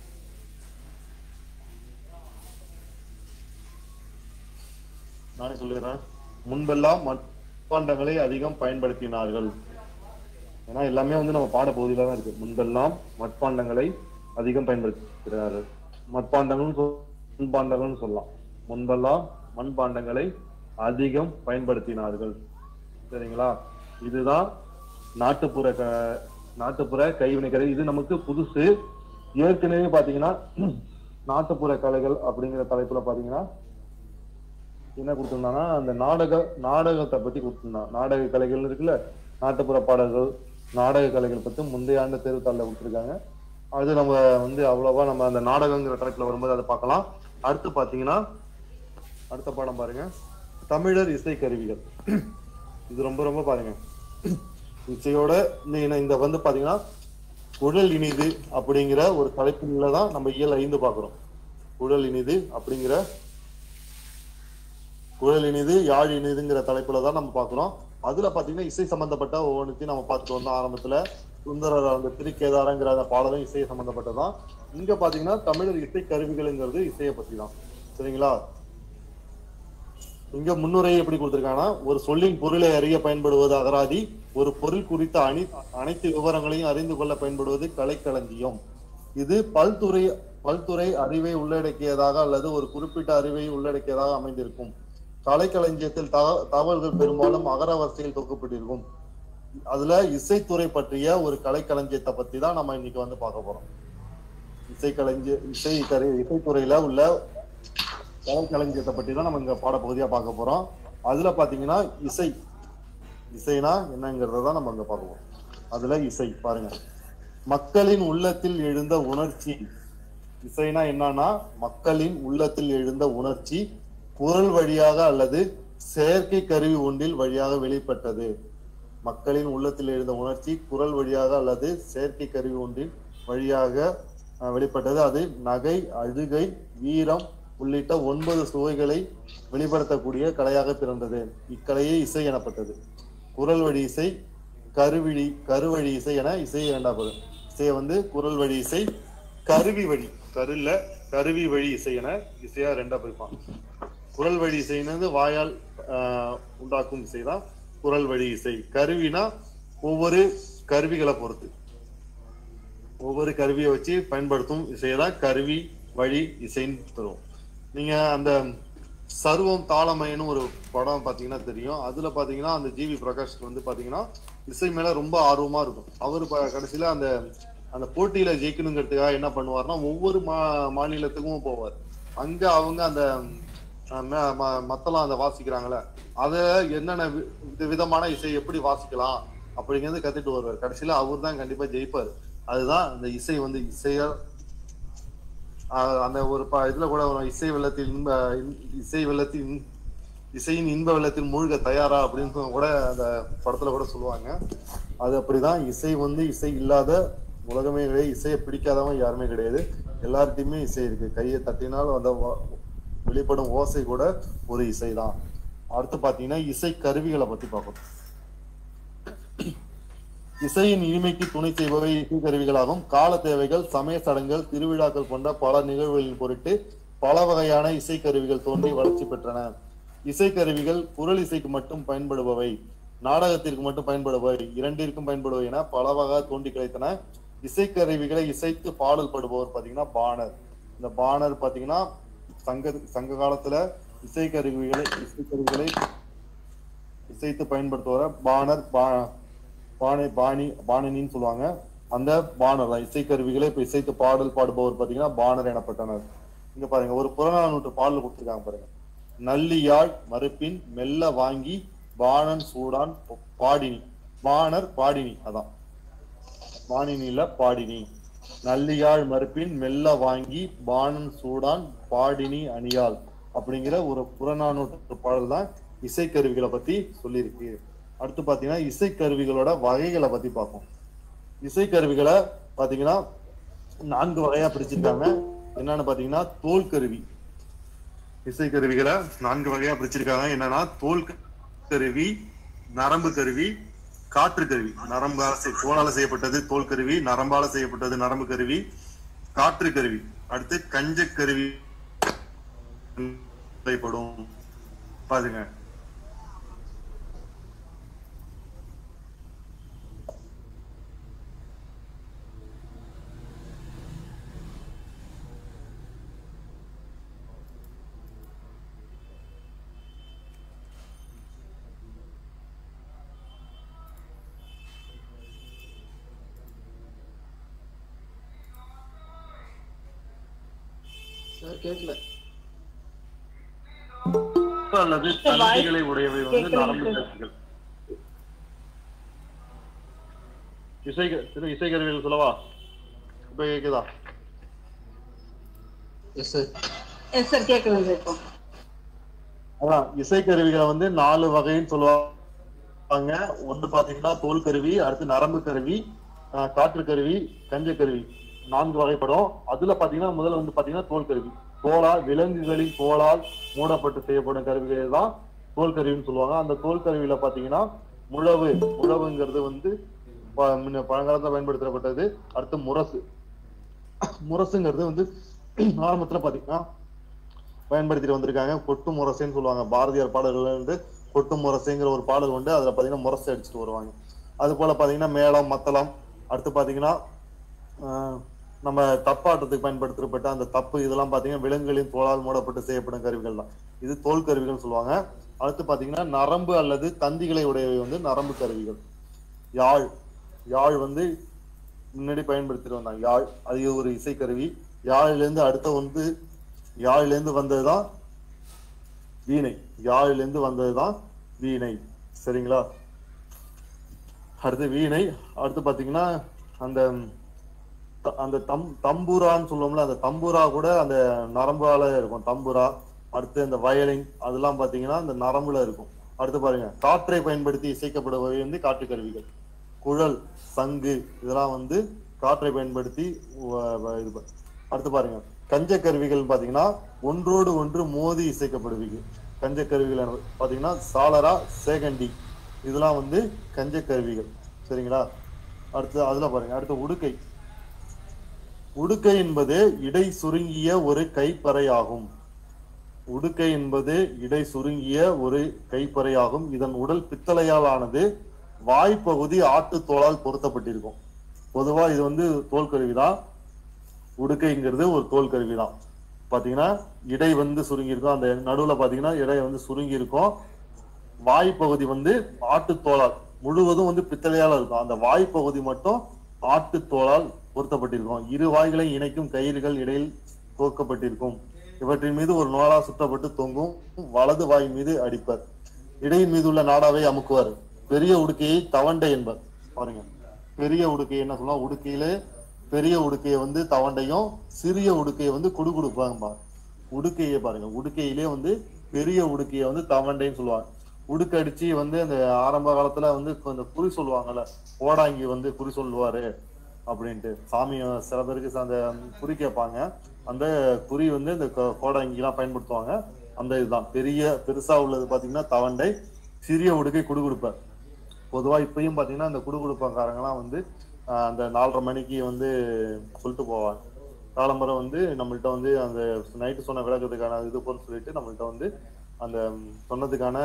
நானே சொல்லிடுறேன் முன்பெல்லாம் மட்பாண்டங்களை அதிகம் பயன்படுத்தினார்கள் ஏன்னா எல்லாமே வந்து நம்ம பாட பகுதியில தான் இருக்கு முன்பெல்லாம் மட்பாண்டங்களை அதிகம் பயன்படுத்தினார்கள் மட்பாண்டங்களும் சொல்- மண்பாண்டங்கள்னு சொல்லலாம் முன்பெல்லாம் மண்பாண்டங்களை அதிகம் பயன்படுத்தினார்கள் சரிங்களா இதுதான் நாட்டுப்புற க நாட்டுப்புற கைவினைக்கலை இது நமக்கு புதுசு ஏற்கனவே பாத்தீங்கன்னா நாட்டுப்புற கலைகள் அப்படிங்கிற தலைப்புல பாத்தீங்கன்னா என்ன கொடுத்திருந்தாங்கன்னா அந்த நாடக நாடகத்தை பத்தி கொடுத்திருந்தான் நாடக கலைகள் இருக்குல்ல நாட்டுப்புற பாடல்கள் நாடக கலைகள் பத்தி முந்தைய ஆண்டு தேர்வுத்தாளில் கொடுத்துருக்காங்க அது நம்ம வந்து அவ்வளவா நம்ம அந்த நாடகங்கிற தலைப்புல வரும்போது அதை பார்க்கலாம் அடுத்து பாத்தீங்கன்னா அடுத்த பாடம் பாருங்க தமிழர் இசை கருவிகள் இது ரொம்ப ரொம்ப பாருங்க இசையோட இந்த இந்த வந்து பாத்தீங்கன்னா குழல் இனிது அப்படிங்கிற ஒரு தலைப்பில தான் நம்ம இயல் ஐந்து பாக்குறோம் குழல் இனிது அப்படிங்கிற குழல் இனிது யாழ் இனிதுங்கிற தலைப்புல தான் நம்ம பாக்குறோம் அதுல பாத்தீங்கன்னா இசை சம்பந்தப்பட்ட ஒவ்வொன்றையும் நம்ம பார்த்துட்டு வந்தோம் ஆரம்பத்துல சுந்தரர் அந்த திருக்கேதாரங்கிற அந்த பாடலும் இசை சம்பந்தப்பட்டதான் இங்க பாத்தீங்கன்னா தமிழர் இசை கருவிகள்ங்கிறது இசையை பத்தி தான் சரிங்களா இங்க முன்னுரை எப்படி கொடுத்திருக்காங்கன்னா ஒரு சொல்லின் பொருளை அறிய பயன்படுவது அகராதி ஒரு பொருள் குறித்த அணி அனைத்து விவரங்களையும் அறிந்து கொள்ள பயன்படுவது கலைக்களஞ்சியம் இது பல்துறை பல்துறை அறிவை உள்ளடக்கியதாக அல்லது ஒரு குறிப்பிட்ட அறிவை உள்ளடக்கியதாக அமைந்திருக்கும் கலைக்களஞ்சியத்தில் தக- தகவல்கள் பெரும்பாலும் அகர வரிசையில் தொகுக்கப்பட்டிருக்கும் அதுல இசைத்துறை பற்றிய ஒரு கலைக்களஞ்சியத்தை பத்தி தான் நம்ம இன்னைக்கு வந்து பார்க்க போறோம் இசைக்களஞ்சிய இசை கரு இசைத்துறையில உள்ள கலைக்களஞ்சியத்தை பற்றி தான் நம்ம இங்க பாடப்பகுதியா பார்க்க போறோம் அதுல பாத்தீங்கன்னா இசை இசைனா என்னங்கிறத தான் நம்ம இங்க பார்க்க போறோம் அதுல இசை பாருங்க மக்களின் உள்ளத்தில் எழுந்த உணர்ச்சி இசைனா என்னன்னா மக்களின் உள்ளத்தில் எழுந்த உணர்ச்சி குரல் வழியாக அல்லது செயற்கை கருவி ஒன்றில் வழியாக வெளிப்பட்டது மக்களின் உள்ளத்தில் எழுந்த உணர்ச்சி குரல் வழியாக அல்லது செயற்கை கருவி ஒன்றின் வழியாக அஹ், வெளிப்பட்டது அது நகை அழுகை வீரம் உள்ளிட்ட ஒன்பது சுவைகளை வெளிப்படுத்தக்கூடிய கலையாக பிறந்தது இக்கலையே இசை எனப்பட்டது குரல் வழி இசை கருவிழி கருவழி இசை என இசை இரண்டாவது இசையை வந்து குரல் வழி இசை கருவி வழி கருல கருவி வழி இசை என இசையா ரெண்டா பிரிப்பான் குரல் வழி இசைன்னு வாயால் ஆஹ், உண்டாக்கும் இசை தான் குரல் வழி இசை கருவினா ஒவ்வொரு கருவிகளை பொறுத்து ஒவ்வொரு கருவியை வச்சு பயன்படுத்தும் இசையை தான் கருவி வழி இசைன்னு தரும் நீங்க அந்த சர்வம் தாளமயன்னு ஒரு படம் பாத்தீங்கன்னா தெரியும் அதுல பாத்தீங்கன்னா அந்த ஜிவி பிரகாஷ்க்கு வந்து பாத்தீங்கன்னா இசை மேல ரொம்ப ஆர்வமா இருக்கும் அவரு ப- கடைசியில அந்த அந்த போட்டியில ஜெயிக்கணுங்கிறதுக்காக என்ன பண்ணுவார்னா ஒவ்வொரு மா மாநிலத்துக்கும் போவார் அங்க அவங்க அந்த அஹ், ம- ம- மத்தளம் அந்த வாசிக்கிறாங்கல்ல அத என்னென்ன வி- வித- விதமான இசை எப்படி வாசிக்கலாம் அப்படிங்கிறது கத்துட்டு வருவார் கடைசியில அவர் தான் கண்டிப்பா ஜெயிப்பார் அதுதான் அந்த இசை வந்து இசையா ஆஹ் அந்த ஒரு ப- இதுல கூட வரும் இசை வெள்ளத்தில் இன்ப இன்- இசை வெள்ளத்தில் இன்- இசையின் இன்ப வெள்ளத்தில் மூழ்க தயாரா அப்படின்னு கூட அந்த படத்துல கூட சொல்லுவாங்க அது அப்படிதான் இசை வந்து இசை இல்லாத உலகமே கிடையாது இசையை பிடிக்காதவன் யாருமே கிடையாது எல்லார்ட்டையுமே இசை இருக்கு கையை தட்டினால் அந்த வ- வெளிப்படும் ஓசை கூட ஒரு இசைதான் அடுத்து பாத்தீங்கன்னா இசை கருவிகளை பத்தி பார்ப்போம் இசையின் இனிமைக்கு துணை செய்பவை இசை கருவிகளாகும் கால தேவைகள் சமய சடங்குகள் திருவிழாக்கள் போன்ற பல நிகழ்வுகளின் பொருட்டு பல வகையான இசை கருவிகள் தோன்றி வளர்ச்சி பெற்றன இசை கருவிகள் குரல் இசைக்கு மட்டும் பயன்படுபவை நாடகத்திற்கு மட்டும் பயன்படுபவை இரண்டிற்கும் பயன்படுபவை என பல வகை தோன்றி கிடைத்தன இசைக்கருவிகளை இசைத்து பாடல் படுபவர் பாத்தீங்கன்னா பாணர் இந்த பாணர் பாத்தீங்கன்னா சங்க சங்க காலத்துல இசைக்கருவிகளை இசைக்கருவிகளை இசைத்து பயன்படுத்துவர பாணர் பா பாணி பாணி பாணினின்னு சொல்லுவாங்க அந்த பாணர் தான் இசைக்கருவிகளை இப்ப இசைத்து பாடல் பாடுபவர் பாத்தீங்கன்னா பாணர் எனப்பட்டனர் இங்க பாருங்க ஒரு புறநானூற்று பாடல் கொடுத்திருக்காங்க பாருங்க நல்லியாழ் மறுப்பின் மெல்ல வாங்கி பாணன் சூடான் பாடினி பாணர் பாடினி அதான் பாணினில பாடினி நல்லியாழ் மறுப்பின் மெல்ல வாங்கி பாணன் சூடான் பாடினி அணியாள் அப்படிங்கிற ஒரு புறநானூற்று பாடல் தான் இசைக்கருவிகளை பத்தி சொல்லியிருக்கு அடுத்து பாத்தீங்கன்னா இசைக்கருவிகளோட வகைகளை பத்தி பார்ப்போம் இசைக்கருவிகளை பாத்தீங்கன்னா நான்கு வகையா பிரிச்சிருக்காங்க என்னன்னு பாத்தீங்கன்னா தோல் கருவி இசைக்கருவிகளை நான்கு வகையா பிரிச்சிருக்காங்க என்னன்னா தோல் கருவி நரம்பு கருவி காற்று கருவி நரம்பால செய்- தோலால செய்யப்பட்டது தோல் கருவி நரம்பால செய்யப்பட்டது நரம்பு கருவி காற்று கருவி அடுத்து கஞ்ச கருவி செய்யப்படும் பாருங்க கேட்கல அல்லது தந்திகளை உடையவை வந்து நரம்பு கருவிகள் இசை திரு இசை கருவிகள் சொல்லவா இப்ப கேக்குதா எஸ் சார் எஸ் சார் கேட்குது சார் இப்போ அதான் இசைக்கருவிகளை வந்து நாலு வகைன்னு சொல்லுவாங்க ஒண்ணு பாத்தீங்கன்னா தோல் கருவி அடுத்து நரம்பு கருவி ஆஹ் காற்று கருவி கஞ்ச கருவி நான்கு வகைப்படும் அதுல பாத்தீங்கன்னா முதல்ல வந்து பாத்தீங்கன்னா தோல் கருவி தோலால் விலங்குகளின் தோலால் மூடப்பட்டு செய்யப்படும் கருவிகள் தான் தோல் கருவின்னு சொல்லுவாங்க அந்த தோல் கருவியில பாத்தீங்கன்னா முழவு முழவுங்கிறது வந்து ப- முன்ன பழங்காலத்துல பயன்படுத்தப்பட்டது அடுத்து முரசு முரசுங்கிறது வந்து ஆரம்பத்துல பாத்தீங்கன்னா பயன்படுத்திட்டு வந்திருக்காங்க கொட்டு முரசைன்னு சொல்லுவாங்க பாரதியார் பாடல்கள்ல இருந்து கொட்டு முரசைங்கிற ஒரு பாடல் உண்டு அதுல பாத்தீங்கன்னா முரசை அடிச்சுட்டு வருவாங்க அது போல பாத்தீங்கன்னா மேளம் மத்தளம் அடுத்து பாத்தீங்கன்னா ஆஹ், நம்ம தப்பாட்டத்துக்கு பயன்படுத்தப்பட்ட அந்த தப்பு இதெல்லாம் பாத்தீங்கன்னா விலங்குகளின் தோளால் மூடப்பட்டு செய்யப்படும் கருவிகள் தான் இது தோல் கருவிகள் சொல்லுவாங்க அடுத்து பாத்தீங்கன்னா நரம்பு அல்லது தந்திகளை உடையவை வந்து நரம்பு கருவிகள் யாழ் யாழ் வந்து முன்னாடி பயன்படுத்திட்டு வந்தாங்க யாழ் அது ஒரு இசைக்கருவி யாழிலிருந்து அடுத்த வந்து யாழிலிருந்து வந்ததுதான் வீணை யாழிலிருந்து வந்ததுதான் வீணை சரிங்களா அடுத்து வீணை அடுத்து பாத்தீங்கன்னா அந்த த- அந்த தம் தம்பூரான்னு சொல்லுவோம்ல அந்த தம்பூரா கூட அந்த நரம்பால இருக்கும் தம்பூரா அடுத்து இந்த வயலின் அதெல்லாம் பாத்தீங்கன்னா இந்த நரம்புல இருக்கும் அடுத்து பாருங்க காற்றை பயன்படுத்தி இசைக்கப்படுபவை வந்து காற்று கருவிகள் குழல் சங்கு இதெல்லாம் வந்து காற்றை பயன்படுத்தி வ- வ- இது ப- அடுத்து பாருங்க கஞ்ச கருவிகள் பாத்தீங்கன்னா ஒன்றோடு ஒன்று மோதி இசைக்கப்படுவீங்க கஞ்ச கருவிகள் என்ன- பாத்தீங்கன்னா சாலரா சேகண்டி இதெல்லாம் வந்து கஞ்ச கருவிகள் சரிங்களா அடுத்து அதுல பாருங்க அடுத்து உடுக்கை உடுக்கை என்பது இடை சுருங்கிய ஒரு கைப்பறையாகும் உடுக்கை என்பது இடை சுருங்கிய ஒரு கைப்பறையாகும் இதன் உடல் பித்தளையால் ஆனது வாய்ப்பகுதி ஆட்டுத்தோளால் பொருத்தப்பட்டிருக்கும் பொதுவா இது வந்து தோல் கருவிதான் உடுக்கைங்கிறது ஒரு தோல் கருவி தான் பாத்தீங்கன்னா இடை வந்து சுருங்கி இருக்கும் அந்த நடுவுல பாத்தீங்கன்னா இடை வந்து சுருங்கி இருக்கும் வாய்ப்பகுதி வந்து ஆட்டுத்தோளால் முழுவதும் வந்து பித்தளையால இருக்கும் அந்த வாய்ப்பகுதி மட்டும் ஆட்டுத்தோளால் பொருத்தப்பட்டிருக்கும் இரு வாய்களை இணைக்கும் கயிறுகள் இடையில் கோர்க்கப்பட்டிருக்கும் இவற்றின் மீது ஒரு நோலா சுற்றப்பட்டு தொங்கும் வலது வாய் மீது அடிப்பர் இடையின் மீது உள்ள நாடாவை அமுக்குவார் பெரிய உடுக்கையை தவண்டை என்பர் பாருங்க பெரிய உடுக்கை என்ன சொல்லலாம் உடுக்கையிலே பெரிய உடுக்கையை வந்து தவண்டையும் சிறிய உடுக்கையை வந்து குடுகுடுப்பாங்க உடுக்கையை பாருங்க உடுக்கையிலே வந்து பெரிய உடுக்கையை வந்து தவண்டைன்னு சொல்லுவாங்க உடுக்கு அடிச்சு வந்து அந்த ஆரம்ப காலத்துல வந்து இந்த குறி சொல்லுவாங்கல்ல கோடாங்கி வந்து குறி சொல்லுவாரு அப்படின்ட்டு சாமி சில பேருக்கு அந்த குறி கேட்பாங்க அந்த குறி வந்து இந்த கோ- கோடாங்கி எல்லாம் பயன்படுத்துவாங்க அந்த இதுதான் பெரிய பெருசா உள்ளது பாத்தீங்கன்னா தவண்டை சிறிய உடுக்கை குடுகுடுப்பார் பொதுவா இப்பயும் பாத்தீங்கன்னா அந்த குடுகுடுப்பக்காரங்கலாம் வந்து ஆஹ், அந்த நாலரை மணிக்கு வந்து சொல்லிட்டு போவாங்க காலம்பரம் வந்து நம்மள்ட்ட வந்து அந்த நைட்டு சொன்ன விளக்கத்துக்கான இது பொறுத்து சொல்லிட்டு நம்மள்ட்ட வந்து அந்த ம், சொன்னதுக்கான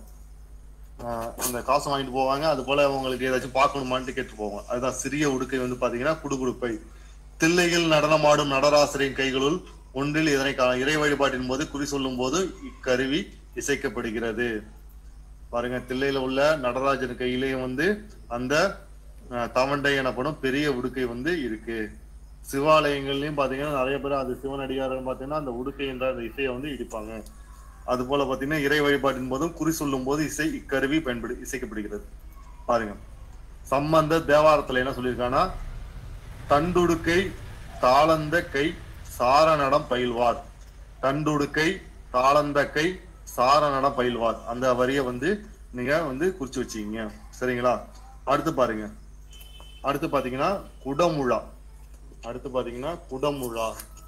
ஆஹ், அந்த காசு வாங்கிட்டு போவாங்க அது போல உங்களுக்கு ஏதாச்சும் பார்க்கணுமான்ட்டு கேட்டு போவாங்க அதுதான் சிறிய உடுக்கை வந்து பாத்தீங்கன்னா குடுகுடுப்பை தில்லையில் நடனமாடும் நடராசரின் கைகளுள் ஒன்றில் இதனை கா- இறை வழிபாட்டின் போது குறி சொல்லும் போது இக்கருவி இசைக்கப்படுகிறது பாருங்க தில்லையில உள்ள நடராஜன் கையிலேயும் வந்து அந்த அஹ், தவண்டை எனப்படும் பெரிய உடுக்கை வந்து இருக்கு சிவாலயங்கள்லயும் பாத்தீங்கன்னா நிறைய பேர் அது சிவனடியார்கள் பாத்தீங்கன்னா அந்த உடுக்கை என்ற அந்த இசையை வந்து இடிப்பாங்க அது போல பாத்தீங்கன்னா இறை வழிபாட்டின் போதும் குறி சொல்லும் போது இசை இக்கருவி பயன்படு இசைக்கப்படுகிறது பாருங்க சம்பந்த தேவாரத்துல என்ன சொல்லியிருக்காங்கன்னா தண்டுடுக்கை தாளந்த கை சார நடம் பயில்வார் தண்டுடுக்கை தாளந்த கை சார நடம் பயில்வார் அந்த வரியை வந்து நீங்க வந்து குறிச்சு வச்சுக்கீங்க சரிங்களா அடுத்து பாருங்க அடுத்து பாத்தீங்கன்னா குடமுழா அடுத்து பாத்தீங்கன்னா குடமுழா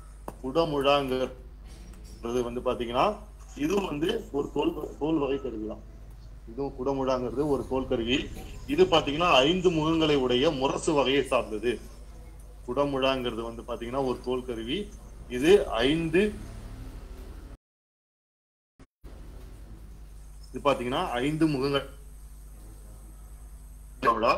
குடமுழாங்கிறது வந்து பாத்தீங்கன்னா இதுவும் வந்து ஒரு தோல் தோல் வகை கருவி தான் இதுவும் குடமுழாங்கிறது ஒரு தோல் கருவி இது பாத்தீங்கன்னா ஐந்து முகங்களை உடைய முரசு வகையை சார்ந்தது குடமுழாங்கிறது வந்து பாத்தீங்கன்னா ஒரு தோல் கருவி இது ஐந்து இது பாத்தீங்கன்னா ஐந்து முகங்கள் குடமுழா.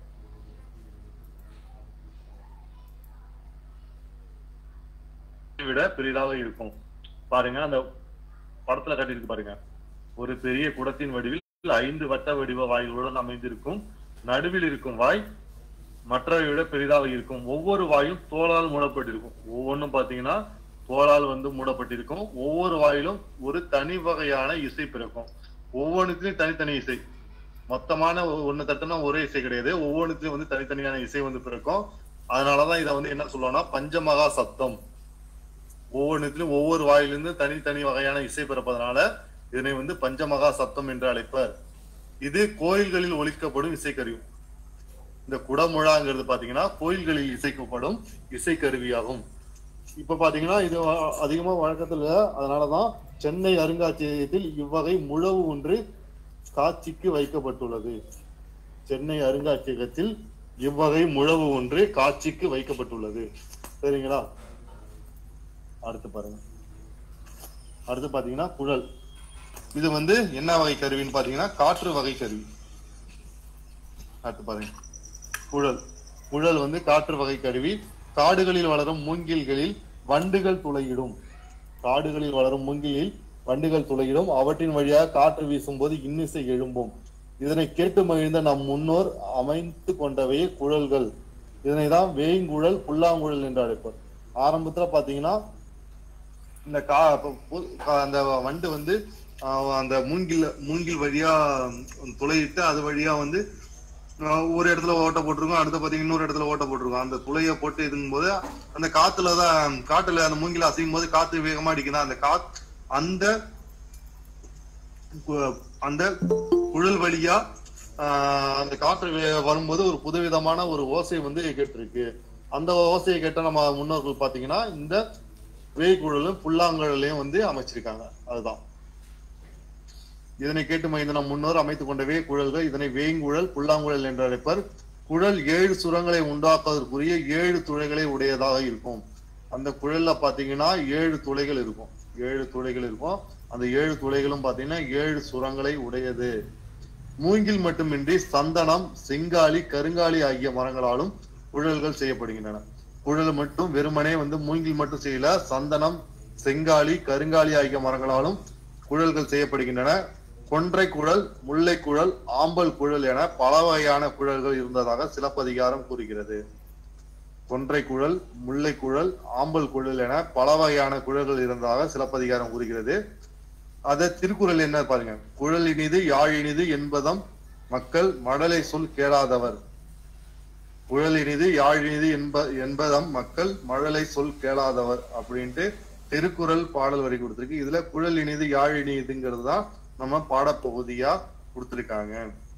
விட பெரிதாக இருக்கும் பாருங்க அந்த படத்துல காட்டியிருக்கு பாருங்க ஒரு பெரிய குடத்தின் வடிவில் ஐந்து வட்ட வடிவ வாய்களுடன் அமைந்திருக்கும் நடுவில் இருக்கும் வாய் மற்றவை விட பெரிதாக இருக்கும் ஒவ்வொரு வாயும் தோலால் மூடப்பட்டிருக்கும் ஒவ்வொன்றும் பாத்தீங்கன்னா தோலால் வந்து மூடப்பட்டிருக்கும் ஒவ்வொரு வாயிலும் ஒரு தனி வகையான இசை பிறக்கும் ஒவ்வொன்றுத்திலும் தனித்தனி இசை மொத்தமான ஒ- ஒண்ணு தட்டுனா ஒரே இசை கிடையாது ஒவ்வொன்றுத்திலும் வந்து தனித்தனியான இசை வந்து பிறக்கும் அதனாலதான் இதை வந்து என்ன சொல்லுவாங்கன்னா பஞ்சமகா சத்தம் ஒவ்வொன்றுத்திலும் ஒவ்வொரு வாயிலிருந்து தனித்தனி வகையான இசை பிறப்பதனால இதனை வந்து பஞ்சமகா சத்தம் என்று அழைப்பர் இது கோயில்களில் ஒலிக்கப்படும் இசைக்கருவி இந்த குடமுழாங்கிறது பாத்தீங்கன்னா கோயில்களில் இசைக்கப்படும் இசைக்கருவியாகும் இப்ப பாத்தீங்கன்னா இது வ- அதிகமா வழக்கத்துல அதனாலதான் சென்னை அருங்காட்சியகத்தில் இவ்வகை முழவு ஒன்று காட்சிக்கு வைக்கப்பட்டுள்ளது சென்னை அருங்காட்சியகத்தில் இவ்வகை முழவு ஒன்று காட்சிக்கு வைக்கப்பட்டுள்ளது சரிங்களா அடுத்து பாருங்க அடுத்து பாத்தீங்கன்னா குழல் இது வந்து என்ன வகை கருவின்னு பாத்தீங்கன்னா காற்று வகை கருவி அடுத்து பாருங்க குழல் குழல் வந்து காற்று வகை கருவி காடுகளில் வளரும் மூங்கில்களில் வண்டுகள் துளையிடும் காடுகளில் வளரும் மூங்கிலில் வண்டுகள் துளையிடும் அவற்றின் வழியாக காற்று வீசும்போது இன்னிசை எழும்பும் இதனை கேட்டு மகிழ்ந்த நம் முன்னோர் அமைத்து கொண்டவையே குழல்கள் இதனை தான் வேய்ங்குழல் புல்லாங்குழல் என்று அழைப்பர் ஆரம்பத்துல பாத்தீங்கன்னா இந்த கா பு- பு- கா- அந்த வண்டு வந்து ஆஹ், அந்த மூங்கில் மூங்கில் வழியா துளையிட்டு அது வழியா வந்து ஆஹ், ஒரு இடத்துல ஓட்ட போட்டிருக்கோம் அடுத்து பாத்தீங்கன்னா இன்னொரு இடத்துல ஓட்ட போட்டிருக்கோம் அந்த துளைய போட்டு இதுங்கும் போது அந்த காத்துல தான் காட்டுல அந்த மூங்கில அசையும் போது காத்து வேகமா அடிக்குதா அந்த காத் அந்த கு- அந்த குழல் வழியா ஆஹ், அந்த காற்று வே- வரும்போது ஒரு புதுவிதமான ஒரு ஓசை வந்து கேட்டிருக்கு அந்த ஓசையை கேட்ட நம்ம முன்னோர்கள் பாத்தீங்கன்னா இந்த வேய்க்குழலும் புல்லாங்குழலையும் வந்து அமைச்சிருக்காங்க அதுதான் இதனை கேட்டு மைந்த நம் முன்னோர் அமைத்துக் கொண்ட வேய்க்குழல்கள் இதனை வேங்குழல் புல்லாங்குழல் என்று அழைப்பர் குழல் ஏழு சுரங்களை உண்டாக்குவதற்குரிய ஏழு துளைகளை உடையதாக இருக்கும் அந்த குழல்ல பாத்தீங்கன்னா ஏழு துளைகள் இருக்கும் ஏழு துளைகள் இருக்கும் அந்த ஏழு துளைகளும் பாத்தீங்கன்னா ஏழு சுரங்களை உடையது மூங்கில் மட்டுமின்றி சந்தனம் செங்காலி கருங்காலி ஆகிய மரங்களாலும் குழல்கள் செய்யப்படுகின்றன குழல் மட்டும் வெறுமனே வந்து மூங்கில் மட்டும் செய்யல சந்தனம் செங்காலி கருங்காலி ஆகிய மரங்களாலும் குழல்கள் செய்யப்படுகின்றன கொன்றை குழல் முல்லை குழல் ஆம்பல் குழல் என பல வகையான குழல்கள் இருந்ததாக சிலப்பதிகாரம் கூறுகிறது கொன்றை குழல் முல்லை குழல் ஆம்பல் குழல் என பல வகையான குழல்கள் இருந்ததாக சிலப்பதிகாரம் கூறுகிறது அத திருக்குறள் என்ன பாருங்க குழல் இனிது யாழ் இனிது என்பதம் மக்கள் மடலை சொல் கேளாதவர் குழல் இனிது யாழ் இனிது என்ப என்பதம் மக்கள் மழலை சொல் கேளாதவர் அப்படின்ட்டு திருக்குறள் பாடல் வரி கொடுத்திருக்கு இதுல குழல் இனிது யாழ் இனிதுங்கிறது தான் நம்ம பாடப்பகுதியா கொடுத்திருக்காங்க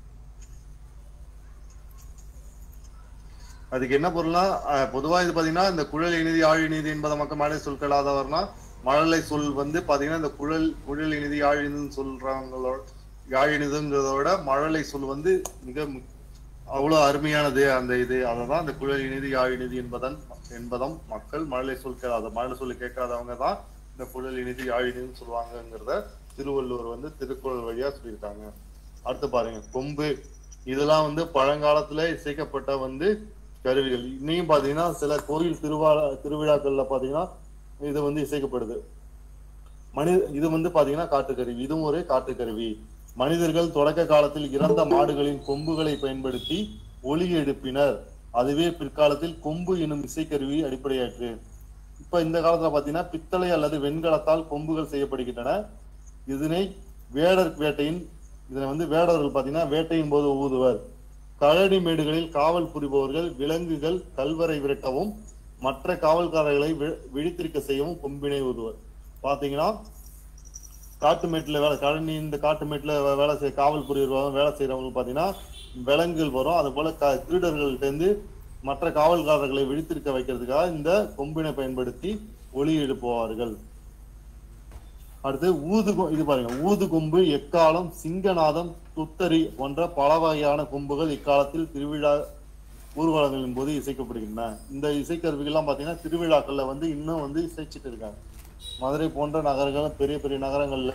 அதுக்கு என்ன பொருள்னா அஹ், பொதுவா இது பாத்தீங்கன்னா இந்த குழல் இனிதி யாழ் இனிதி என்பத மக்கள் மழலை சொல் கேளாதவர்னா மழலை சொல் வந்து பாத்தீங்கன்னா இந்த குழல் குழல் இனிதி யாழ் இனிதுன்னு சொல்றாங்களோட யாழ் இனிதுங்கிறத விட மழலை சொல் வந்து மிக மு- அவ்வளவு அருமையானது அந்த இது அததான் அந்த குழல் இனிதி யாழ் இனிதி என்பதன் என்பதம் மக்கள் மழலை சொல் கேளாத மழலை சொல் கேட்காதவங்க தான் இந்த குழல் இனிதி யாழ் இனிதின்னு சொல்லுவாங்கங்கிறத திருவள்ளுவர் வந்து திருக்குறள் வழியா சொல்லியிருக்காங்க அடுத்து பாருங்க கொம்பு இதெல்லாம் வந்து பழங்காலத்துல இசைக்கப்பட்ட வந்து கருவிகள் இன்னையும் பாத்தீங்கன்னா சில கோயில் திருவிழா திருவிழாக்கள்ல பாத்தீங்கன்னா இது வந்து இசைக்கப்படுது மனித இது வந்து பாத்தீங்கன்னா காட்டுக்கருவி இதுவும் ஒரு காட்டுக்கருவி மனிதர்கள் தொடக்க காலத்தில் இறந்த மாடுகளின் கொம்புகளை பயன்படுத்தி ஒலி எழுப்பினர் அதுவே பிற்காலத்தில் கொம்பு எனும் இசைக்கருவி அடிப்படையாற்று இப்ப இந்த காலத்துல பாத்தீங்கன்னா பித்தளை அல்லது வெண்கலத்தால் கொம்புகள் செய்யப்படுகின்றன இதனை வேடர் வேட்டையின் இதனை வந்து வேடர்கள் பாத்தீங்கன்னா வேட்டையின் போது ஊதுவர் கழனி மேடுகளில் காவல் புரிபவர்கள் விலங்குகள் கல்வரை விரட்டவும் மற்ற காவல்காரர்களை வி- விழித்திருக்க செய்யவும் கொம்பினை ஊதுவர் பாத்தீங்கன்னா காட்டு மேட்டுல வேலை கழனி இந்த காட்டு மேட்டுல வே- வேலை செய்ய காவல் புரியுறவங்க வேலை செய்யறவங்க பாத்தீங்கன்னா விலங்குகள் வரும் அது போல க- திருடர்கள்ட்ட இருந்து மற்ற காவல்காரர்களை விழித்திருக்க வைக்கிறதுக்காக இந்த கொம்பினை பயன்படுத்தி ஒலி எழுப்புவார்கள் அடுத்து ஊது கொ- இது பாருங்க ஊது கொம்பு எக்காலம் சிங்கநாதம் துத்தரி போன்ற பல வகையான கொம்புகள் இக்காலத்தில் திருவிழா ஊர்வலங்களின் போது இசைக்கப்படுகின்றன இந்த இசைக்கருவிகள்லாம் பாத்தீங்கன்னா திருவிழாக்கள்ல வந்து இன்னும் வந்து இசைச்சிட்டு இருக்காங்க மதுரை போன்ற நகரங்கள் பெரிய பெரிய நகரங்கள்ல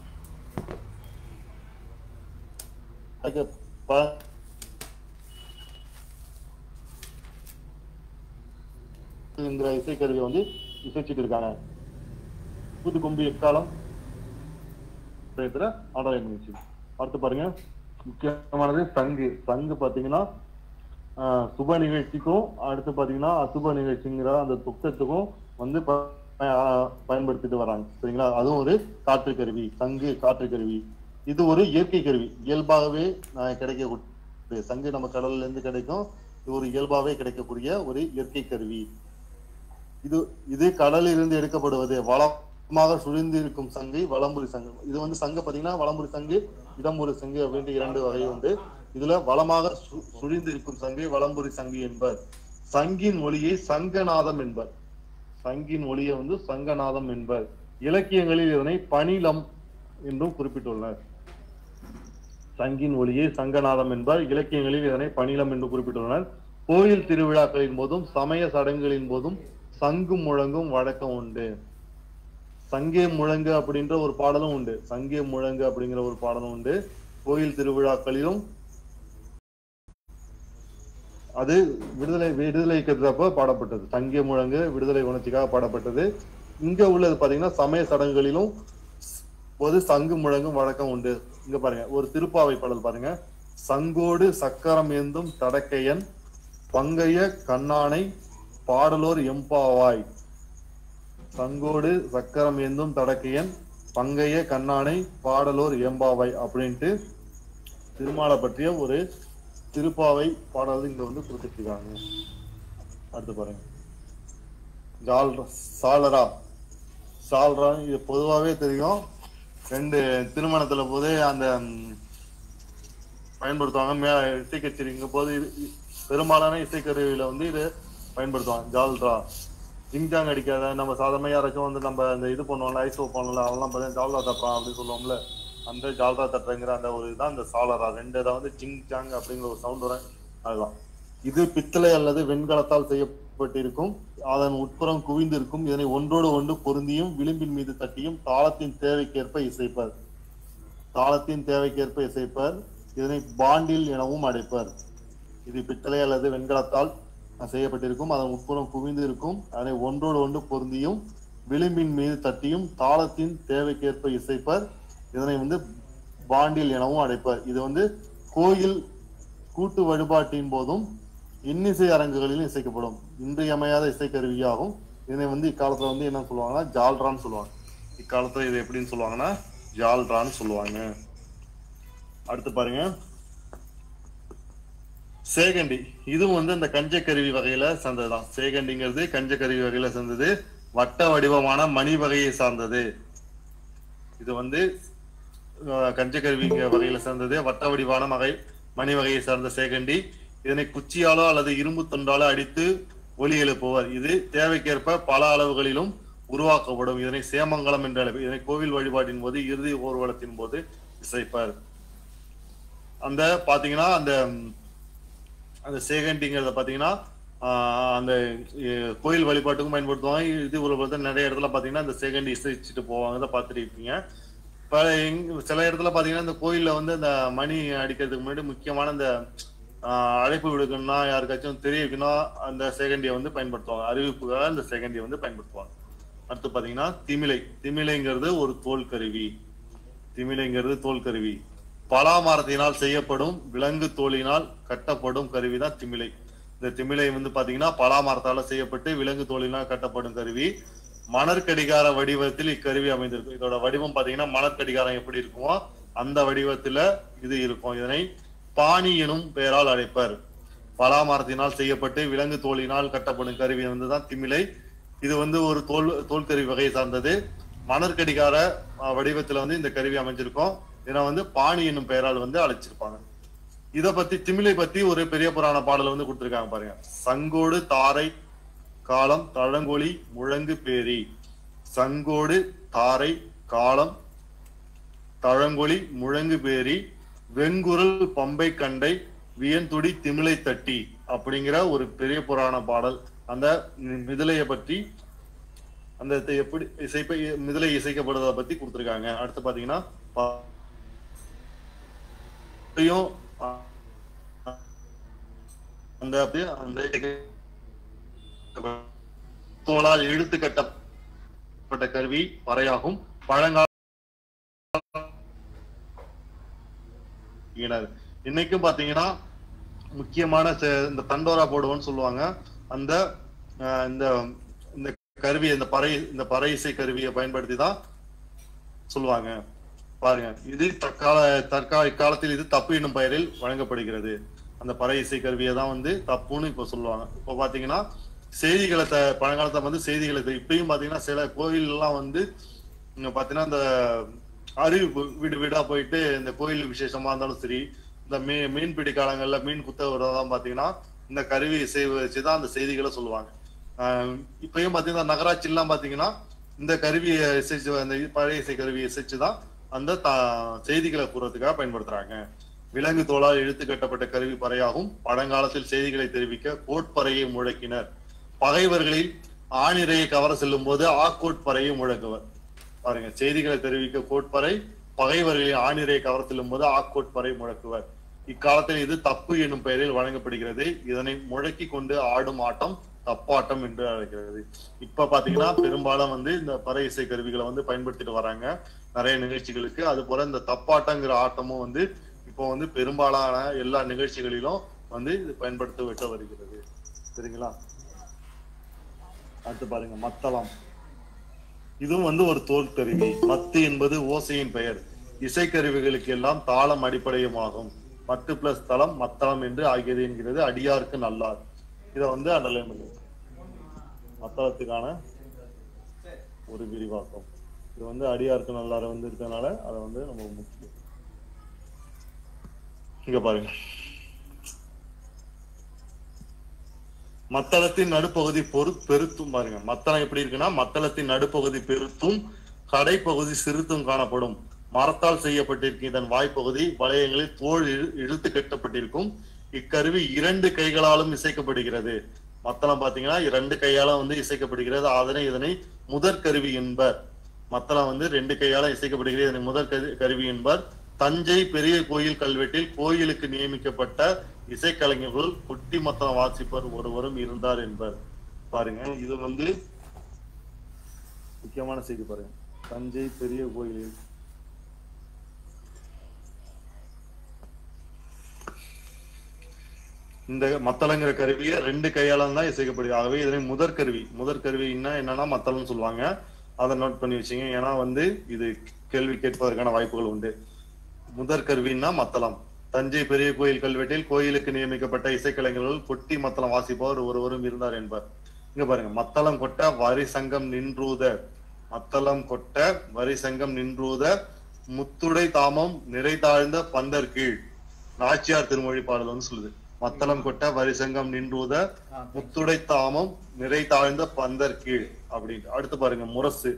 அதுக்கு ப- என்கிற இசைக்கருவியை வந்து இசைச்சிட்டு இருக்காங்க புது கொம்பு எக்காலம் ஆர்டர் பண்ணிச்சு அடுத்து பாருங்க முக்கியமானது சங்கு சங்கு பாத்தீங்கன்னா ஆஹ், சுப நிகழ்ச்சிக்கும் அடுத்து பாத்தீங்கன்னா அசுப நிகழ்ச்சிங்கிற அந்த துக்கத்துக்கும் வந்து ப- ஆஹ், பயன்படுத்திட்டு வராங்க சரிங்களா அதுவும் ஒரு காற்று கருவி சங்கு காற்று கருவி இது ஒரு இயற்கை கருவி இயல்பாகவே ஆஹ், கிடைக்கக்கூடிய சங்கு நம்ம கடல்ல இருந்து கிடைக்கும் இது ஒரு இயல்பாகவே கிடைக்கக்கூடிய ஒரு இயற்கை கருவி இது இது கடலில் இருந்து எடுக்கப்படுவது வளமாக சுழிந்து இருக்கும் சங்கை வலம்புரி சங்கு இது வந்து சங்கு பாத்தீங்கன்னா வலம்புரி சங்கு இடம்புரி சங்கு அப்படின்ட்டு இரண்டு வகை உண்டு இதுல வளமாக சு- சுழிந்து இருக்கும் சங்கை வலம்புரி சங்கு என்பர் சங்கின் ஒளியை சங்கநாதம் என்பர் சங்கின் ஒளியை வந்து சங்கநாதம் என்பர் இலக்கியங்களில் இதனை பணிலம் என்றும் குறிப்பிட்டுள்ளனர் சங்கின் ஒளியை சங்கநாதம் என்பர் இலக்கியங்களில் இதனை பணிலம் என்று குறிப்பிட்டுள்ளனர் கோயில் திருவிழாக்களின் போதும் சமய சடங்குகளின் போதும் சங்கு முழங்கும் வழக்கம் உண்டு சங்கே முழங்கு அப்படின்ற ஒரு பாடலும் உண்டு சங்கே முழங்கு அப்படிங்கிற ஒரு பாடலும் உண்டு கோயில் திருவிழாக்களிலும் அது விடுதலை விடுதலை கருத்தப்ப பாடப்பட்டது சங்கே முழங்கு விடுதலை உணர்ச்சிக்காக பாடப்பட்டது இங்க உள்ளது பாத்தீங்கன்னா சமய சடங்குகளிலும் போது சங்கு முழங்கும் வழக்கம் உண்டு இங்க பாருங்க ஒரு திருப்பாவை பாடல் பாருங்க சங்கோடு சக்கரம் ஏந்தும் தடக்கையன் பங்கைய கண்ணானை பாடலோர் எம்பாவாய் சங்கோடு சக்கரம் ஏந்தும் தடக்கையன் பங்கைய கண்ணானை பாடலோர் எம்பாவாய் அப்படின்ட்டு திருமாலை பற்றிய ஒரு திருப்பாவை பாடல் இங்க வந்து கொடுத்துருக்காங்க அடுத்து பாருங்க ஜால் சாலரா சால்ரா இது பொதுவாகவே தெரியும் ரெண்டு திருமணத்துல போது அந்த ம், பயன்படுத்துவாங்க மே இசை கச்சேரிங்கும் போது இது இ- பெரும்பாலான இசைக்கருவியில வந்து இது பயன்படுத்துவாங்க ஜால்ரா ஜிங்ஜாங் அடிக்காத நம்ம சாதாரண யாராச்சும் வந்து நம்ம இந்த இது பண்ணுவோம்ல ஐஸ் பண்ணுவோம்ல அவெல்லாம் பார்த்தீங்கன்னா ஜால்ரா தட்டுறான் அப்படின்னு சொல்லுவோம்ல அந்த ஜால்ரா தட்டுறங்கிற அந்த ஒரு இதுதான் அந்த சாலரா ரெண்டு இதை வந்து ஜிங் ஜாங் அப்படிங்கிற ஒரு சவுண்ட் வரும் அதுதான் இது பித்தளை அல்லது வெண்கலத்தால் செய்யப்பட்டிருக்கும் அதன் உட்புறம் குவிந்து இருக்கும் இதனை ஒன்றோடு ஒன்று பொருந்தியும் விளிம்பின் மீது தட்டியும் தாளத்தின் தேவைக்கேற்ப இசைப்பர் தாளத்தின் தேவைக்கேற்ப இசைப்பர் இதனை பாண்டில் எனவும் அழைப்பர் இது பித்தளை அல்லது வெண்கலத்தால் செய்யப்பட்டிருக்கும் அதன் உட்புறம் குவிந்து இருக்கும் அதனை ஒன்றோடு ஒன்று பொருந்தியும் விளிம்பின் மீது தட்டியும் தாளத்தின் தேவைக்கேற்ப இசைப்பர் இதனை வந்து பாண்டில் எனவும் அழைப்பர் இது வந்து கோயில் கூட்டு வழிபாட்டின் போதும் இன்னிசை அரங்குகளிலும் இசைக்கப்படும் இன்றியமையாத இசைக்கருவியாகும் இதனை வந்து இக்காலத்துல வந்து என்ன சொல்லுவாங்கன்னா ஜால்ரான்னு சொல்லுவாங்க இக்காலத்துல இது எப்படின்னு சொல்லுவாங்கன்னா ஜால்ரான்னு சொல்லுவாங்க அடுத்து பாருங்க சேகண்டி இதுவும் வந்து இந்த கஞ்சக்கருவி வகையில சேர்ந்ததுதான் சேகண்டிங்கிறது கஞ்சக்கருவி வகையில சேர்ந்தது வட்ட வடிவமான மணி வகையை சார்ந்தது இது வந்து அஹ், கஞ்சக்கருவிங்க வகையில சேர்ந்தது வட்ட வடிவான வகை மணி வகையை சார்ந்த சேகண்டி இதனை குச்சியாலோ அல்லது இரும்பு துண்டாலோ அடித்து ஒலி எழுப்புவர் இது தேவைக்கேற்ப பல அளவுகளிலும் உருவாக்கப்படும் இதனை சேமங்கலம் என்று அழைப்பர் இதனை கோவில் வழிபாட்டின் போது இறுதி ஊர்வலத்தின் போது இசைப்பர் அந்த பாத்தீங்கன்னா அந்த ம், அந்த சேகண்டிங்கிறத பாத்தீங்கன்னா ஆஹ், அந்த அஹ், கோயில் வழிபாட்டுக்கும் பயன்படுத்துவாங்க இது ஒரு நிறைய இடத்துல பாத்தீங்கன்னா இந்த சேகண்டி இசைச்சிட்டு போவாங்க இதை பார்த்துட்டு இருப்பீங்க இப்ப எங்க- சில இடத்துல பாத்தீங்கன்னா இந்த கோயில்ல வந்து அந்த மணி அடிக்கிறதுக்கு முன்னாடி முக்கியமான இந்த ஆஹ், அழைப்பு விடுக்கணும்னா யாருக்காச்சும் தெரிய வைக்கணும்னா அந்த சேகண்டியை வந்து பயன்படுத்துவாங்க அறிவிப்புக்காக இந்த சேகண்டியை வந்து பயன்படுத்துவாங்க அடுத்து பாத்தீங்கன்னா திமிலை திமிலைங்கிறது ஒரு தோல் கருவி திமிலைங்கிறது தோல் கருவி பலாமரத்தினால் செய்யப்படும் விலங்கு தோலினால் கட்டப்படும் கருவி தான் திமிலை இந்த திமிலை வந்து பாத்தீங்கன்னா பலாமரத்தால செய்யப்பட்டு விலங்கு தோலினால் கட்டப்படும் கருவி மணற்கடிகார வடிவத்தில் இக்கருவி அமைந்திருக்கும் இதோட வடிவம் பாத்தீங்கன்னா மணற்கடிகாரம் எப்படி இருக்குமோ அந்த வடிவத்துல இது இருக்கும் இதனை பாணி எனும் பெயரால் அழைப்பர் பலாமரத்தினால் செய்யப்பட்டு விலங்கு தோலினால் கட்டப்படும் கருவி வந்து தான் திமிலை இது வந்து ஒரு தோல் தோல் கருவி வகையை சார்ந்தது மணற்கடிகார அஹ், வடிவத்துல வந்து இந்த கருவி அமைஞ்சிருக்கும் இதை வந்து பாணி என்னும் பெயரால் வந்து அழைச்சிருப்பாங்க இத பத்தி திமிலை பத்தி ஒரு பெரிய புராண பாடல் வந்து கொடுத்திருக்காங்க பாருங்க சங்கோடு தாரை காலம் தழங்கொலி முழங்கு பேரி சங்கோடு தாரை காலம் தழங்கொலி முழங்கு பேரி வெங்குரல் பம்பை கண்டை வியன்துடி திமிலை தட்டி அப்படிங்கிற ஒரு பெரிய புராண பாடல் அந்த மிதிலைய பற்றி அந்த இதை எப்படி இசைப்பை மிதிலை இசைக்கப்படுறத பத்தி கொடுத்திருக்காங்க அடுத்து பாத்தீங்கன்னா பா- இதையும், அஹ், அந்த அப்படியே அந்த தோளால் இழுத்து கட்டப்பட்ட கருவி பறையாகும் பழங்கால இனர் இன்னைக்கும் பாத்தீங்கன்னா முக்கியமான ச- இந்த தண்டோரா போடுவோம்னு சொல்லுவாங்க அந்த அஹ், இந்த இந்த கருவி இந்த பறை இந்த பறை இசை கருவியை பயன்படுத்தி தான் சொல்லுவாங்க பாருங்க இது தற்கால தற்கால இக்காலத்தில் இது தப்பு என்னும் பெயரில் வழங்கப்படுகிறது அந்த பறை இசை கருவியை தான் வந்து தப்புன்னு இப்ப சொல்லுவாங்க இப்ப பாத்தீங்கன்னா செய்திகளை த பழங்காலத்துல வந்து செய்திகளை தெ- இப்பயும் பாத்தீங்கன்னா சில கோயில் எல்லாம் வந்து இங்க பாத்தீங்கன்னா இந்த அறிவிப்பு வீடு வீடா போயிட்டு இந்த கோயில் விசேஷமா இருந்தாலும் சரி இந்த மீ மீன்பிடி காலங்கள்ல மீன் குத்த விடுறதான் பாத்தீங்கன்னா இந்த கருவி இசை வச்சுதான் அந்த செய்திகளை சொல்லுவாங்க ஆஹ் இப்பயும் பாத்தீங்கன்னா நகராட்சி எல்லாம் பாத்தீங்கன்னா இந்த கருவியை இசைச்சு அந்த பழைய இசை கருவியை இசைச்சுதான் அந்த த- செய்திகளை கூறதுக்காக பயன்படுத்துறாங்க விலங்கு தோளால் இழுத்து கட்டப்பட்ட கருவி பறையாகும் பழங்காலத்தில் செய்திகளை தெரிவிக்க கோட்பறையை முழக்கினர் பகைவர்களில் ஆணிரையை கவர செல்லும் போது ஆக்கோட்பறையை முழக்குவர் பாருங்க செய்திகளை தெரிவிக்க கோட்பறை பகைவர்களின் ஆணிரையை கவர செல்லும் போது ஆக்கோட்பறை முழக்குவர் இக்காலத்தில் இது தப்பு என்னும் பெயரில் வழங்கப்படுகிறது இதனை முழக்கி கொண்டு ஆடும் ஆட்டம் தப்பாட்டம் என்று அழைக்கிறது இப்ப பாத்தீங்கன்னா பெரும்பாலும் வந்து இந்த பறை இசை கருவிகளை வந்து பயன்படுத்திட்டு வராங்க நிறைய நிகழ்ச்சிகளுக்கு அது போல இந்த தப்பாட்டங்கிற ஆட்டமும் வந்து இப்போ வந்து பெரும்பாலான எல்லா நிகழ்ச்சிகளிலும் வந்து இது பயன்படுத்தப்பட்டு வருகிறது சரிங்களா அடுத்து பாருங்க மத்தளம் இதுவும் வந்து ஒரு தோல் கருவி மத்து என்பது ஓசையின் பெயர் இசைக்கருவிகளுக்கு எல்லாம் தாளம் அடிப்படையுமாகும் மத்து பிளஸ் தளம் மத்தளம் என்று ஆகியது என்கிறது அடியாருக்கு நல்லார் இதை வந்து அண்டர்லைன் பண்ணி மத்தளத்துக்கான ஒரு விரிவாக்கம் இது வந்து அடியாருக்கு நல்லாறு வந்து இருக்கறனால அதை வந்து நம்ம முக்கியம் இங்க பாருங்க மத்தளத்தின் நடுப்பகுதி பொறு பெருத்தும் பாருங்க மத்தளம் எப்படி இருக்குன்னா மத்தளத்தின் நடுப்பகுதி பெருத்தும் கடைப்பகுதி சிறுத்தும் காணப்படும் மரத்தால் செய்யப்பட்டிருக்கும் இதன் வாய்ப்பகுதி வளையங்களில் தோல் இழு- இழுத்து கட்டப்பட்டிருக்கும் இக்கருவி இரண்டு கைகளாலும் இசைக்கப்படுகிறது மத்தளம் பாத்தீங்கன்னா இரண்டு கையால வந்து இசைக்கப்படுகிறது அதனை இதனை முதற் கருவி என்பர் மத்தளம் வந்து ரெண்டு கையால இசைக்கப்படுகிறது இதனை முதற் கரு- கருவி என்பர் தஞ்சை பெரிய கோயில் கல்வெட்டில் கோயிலுக்கு நியமிக்கப்பட்ட இசைக்கலைஞர்கள் குட்டி மத்தளம் வாசிப்பர் ஒருவரும் இருந்தார் என்பர் பாருங்க இது வந்து முக்கியமான செய்தி பாருங்க தஞ்சை பெரிய கோயிலில் இந்த மத்தளங்கிற கருவியை ரெண்டு கையால தான் இசைக்கப்படுது ஆகவே இதனை முதற் கருவி முதற் கருவின்னா என்னன்னா மத்தளம்னு சொல்லுவாங்க அதை நோட் பண்ணி வச்சுங்க ஏன்னா வந்து இது கேள்வி கேட்பதற்கான வாய்ப்புகள் உண்டு முதற் கருவின்னா மத்தளம் தஞ்சை பெரிய கோயில் கல்வெட்டில் கோயிலுக்கு நியமிக்கப்பட்ட இசைக்கலைஞர்கள் கொட்டி மத்தளம் வாசிப்பவர் ஒருவரும் இருந்தார் என்பர் இங்க பாருங்க மத்தளம் கொட்ட வரி சங்கம் நின்றூத மத்தளம் கொட்ட வரி சங்கம் நின்றூத முத்துடை தாமம் நிறை தாழ்ந்த பந்தர் கீழ் நாச்சியார் திருமொழி பாடல் வந்து சொல்லுது மத்தளம் கொட்ட வரிசங்கம் நின்றூத முத்துடை தாமம் நிறை தாழ்ந்த பந்தர் கீழ் அப்படின்ட்டு அடுத்து பாருங்க முரசு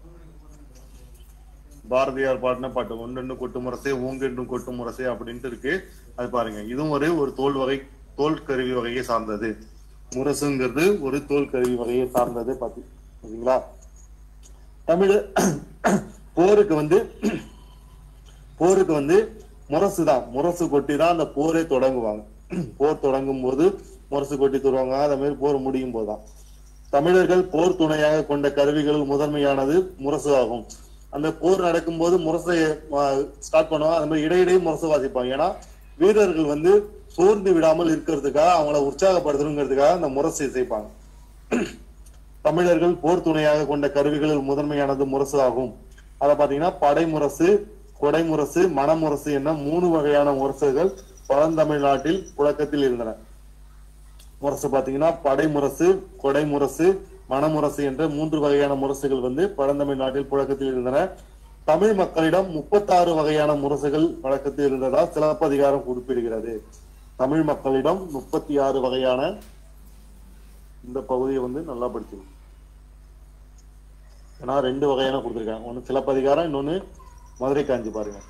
பாரதியார் பாடின பாட்டு ஒன்றென்று கொட்டு முரசே ஓங்கென்றும் கொட்டு முரசே அப்படின்ட்டு இருக்கு அது பாருங்க இதுவும் ஒரு ஒரு தோல் வகை தோல் கருவி வகையை சார்ந்தது முரசுங்கிறது ஒரு தோல் கருவி வகையை சார்ந்தது பாத்து சரிங்களா தமிழ் போருக்கு வந்து போருக்கு வந்து முரசு தான் முரசு கொட்டி தான் அந்த போரே தொடங்குவாங்க போர் தொடங்கும் போது முரசு கொட்டி தருவாங்க அதே மாதிரி போர் முடியும் போதுதான் தமிழர்கள் போர் துணையாக கொண்ட கருவிகளில் முதன்மையானது முரசு ஆகும் அந்த போர் நடக்கும்போது முரசை ஸ்டார்ட் பண்ணுவாங்க அந்த மாதிரி இடையிடையே முரசு வாசிப்பாங்க ஏன்னா வீரர்கள் வந்து சோர்ந்து விடாமல் இருக்கிறதுக்காக அவங்கள உற்சாகப்படுத்தணுங்கிறதுக்காக அந்த முரசு இசைப்பாங்க தமிழர்கள் போர் துணையாக கொண்ட கருவிகளில் முதன்மையானது முரசு ஆகும் அத பாத்தீங்கன்னா படைமுரசு கொடைமுரசு மணமுரசு என மூணு வகையான முரசுகள் பழந்தமிழ்நாட்டில் புழக்கத்தில் இருந்தன முரசு பாத்தீங்கன்னா படைமுரசு கொடைமுரசு மணமுரசு என்ற மூன்று வகையான முரசுகள் வந்து பழந்தமிழ்நாட்டில் புழக்கத்தில் இருந்தன தமிழ் மக்களிடம் முப்பத்தாறு வகையான முரசுகள் வழக்கத்தில் இருந்ததா சிலப்பதிகாரம் குறிப்பிடுகிறது தமிழ் மக்களிடம் முப்பத்தி ஆறு வகையான இந்த பகுதியை வந்து நல்லா படிச்சிருக்கணும் ஏன்னா ரெண்டு வகையான கொடுத்துருக்காங்க ஒண்ணு சிலப்பதிகாரம் இன்னொன்னு மதுரை காஞ்சி பாருங்க